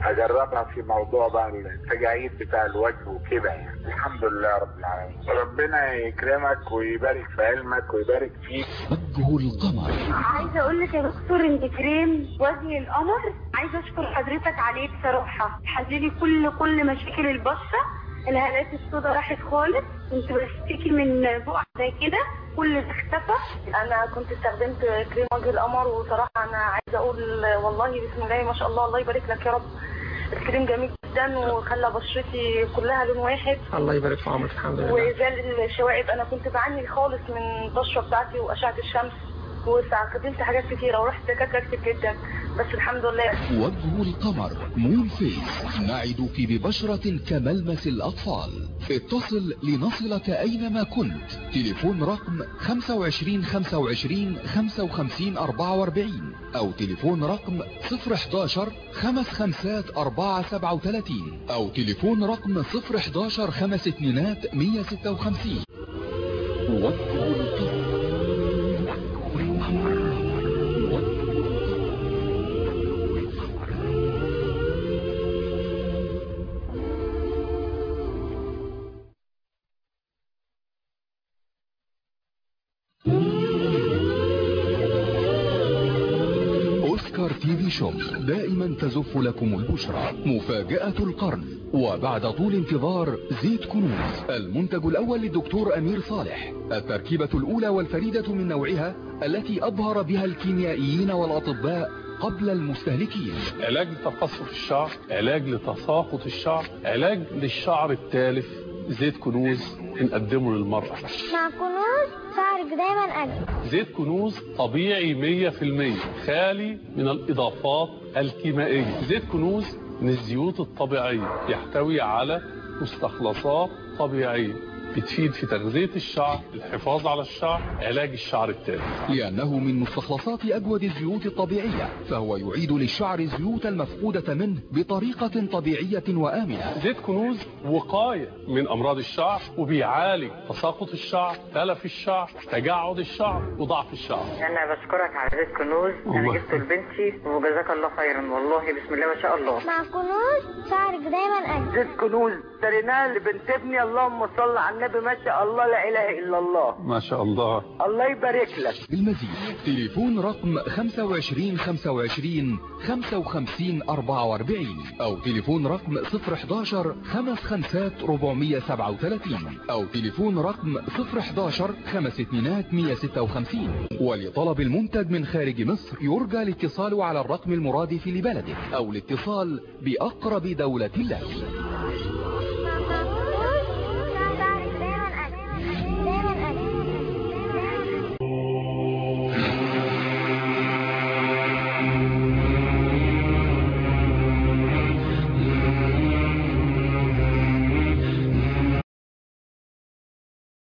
اجربها في موضوع بقى التجاعيد بتاع الوجه وكده يعني الحمد لله رب العالمين ربنا يكرمك ويبارك في علمك ويبارك فيك
وجه القمر
عايزه اقول لك يا دكتور ان كريم وجه القمر عايزه اشكر حضرتك عليه بصراحه حللي كل كل مشاكل البشره الهالات السوداء راحت خالص كنت بشتكي من بقع زي كده كل ده اختفى انا كنت استخدمت كريم وجه القمر وصراحه انا عايزه اقول والله بسم الله ما شاء الله الله يبارك لك يا رب الكريم جميل جدا وخلى بشرتي كلها لون واحد
الله يبارك في عمرك الحمد لله
وزال الشوائب انا كنت بعاني خالص من البشره بتاعتي واشعه الشمس واستخدمت حاجات كتيره ورحت دكاتره كتير جدا بس الحمد لله
وجه القمر مون فيس نعدك ببشرة كملمس الأطفال اتصل لنصلك أينما كنت تليفون رقم 25 25 55 44 أو تليفون رقم 011 خمس خمسات 4 37 أو تليفون رقم 011 خمس اتنينات 156 وجه القمر أوسكار تي في شوب دائما تزف لكم البشرى مفاجأة القرن وبعد طول انتظار زيت كنوز المنتج الأول للدكتور أمير صالح التركيبة الأولى والفريدة من نوعها التي أبهر بها الكيميائيين والأطباء قبل المستهلكين
علاج لتقصف الشعر علاج لتساقط الشعر علاج للشعر التالف زيت كنوز بنقدمه للمرأة
مع كنوز شعرك دايما أجمل
زيت كنوز طبيعي 100% خالي من الإضافات الكيميائية زيت كنوز من الزيوت الطبيعية يحتوي على مستخلصات طبيعية بتفيد في تغذية الشعر الحفاظ على الشعر علاج الشعر التالف
لأنه من مستخلصات أجود الزيوت الطبيعية فهو يعيد للشعر الزيوت المفقودة منه بطريقة طبيعية وآمنة
زيت كنوز وقاية من أمراض الشعر وبيعالج تساقط الشعر تلف الشعر تجعد الشعر وضعف الشعر
انا بشكرك على زيت كنوز انا
الله
جبته لبنتي وجزاك الله خيرا والله بسم الله ما شاء الله
مع كنوز شعرك دايما أجمل
زيت كنوز اشتريناه لبنت ابني اللهم صل على النبي ما شاء الله لا اله الا الله
ما شاء الله
الله يبارك لك
بالمزيد تليفون رقم 25 25 55 44 أو تليفون رقم 011 خمس خمسات 437 أو تليفون رقم 011 خمس اتنينات 156 ولطلب المنتج من خارج مصر يرجى الاتصال على الرقم المرادف لبلدك أو الاتصال بأقرب دولة لك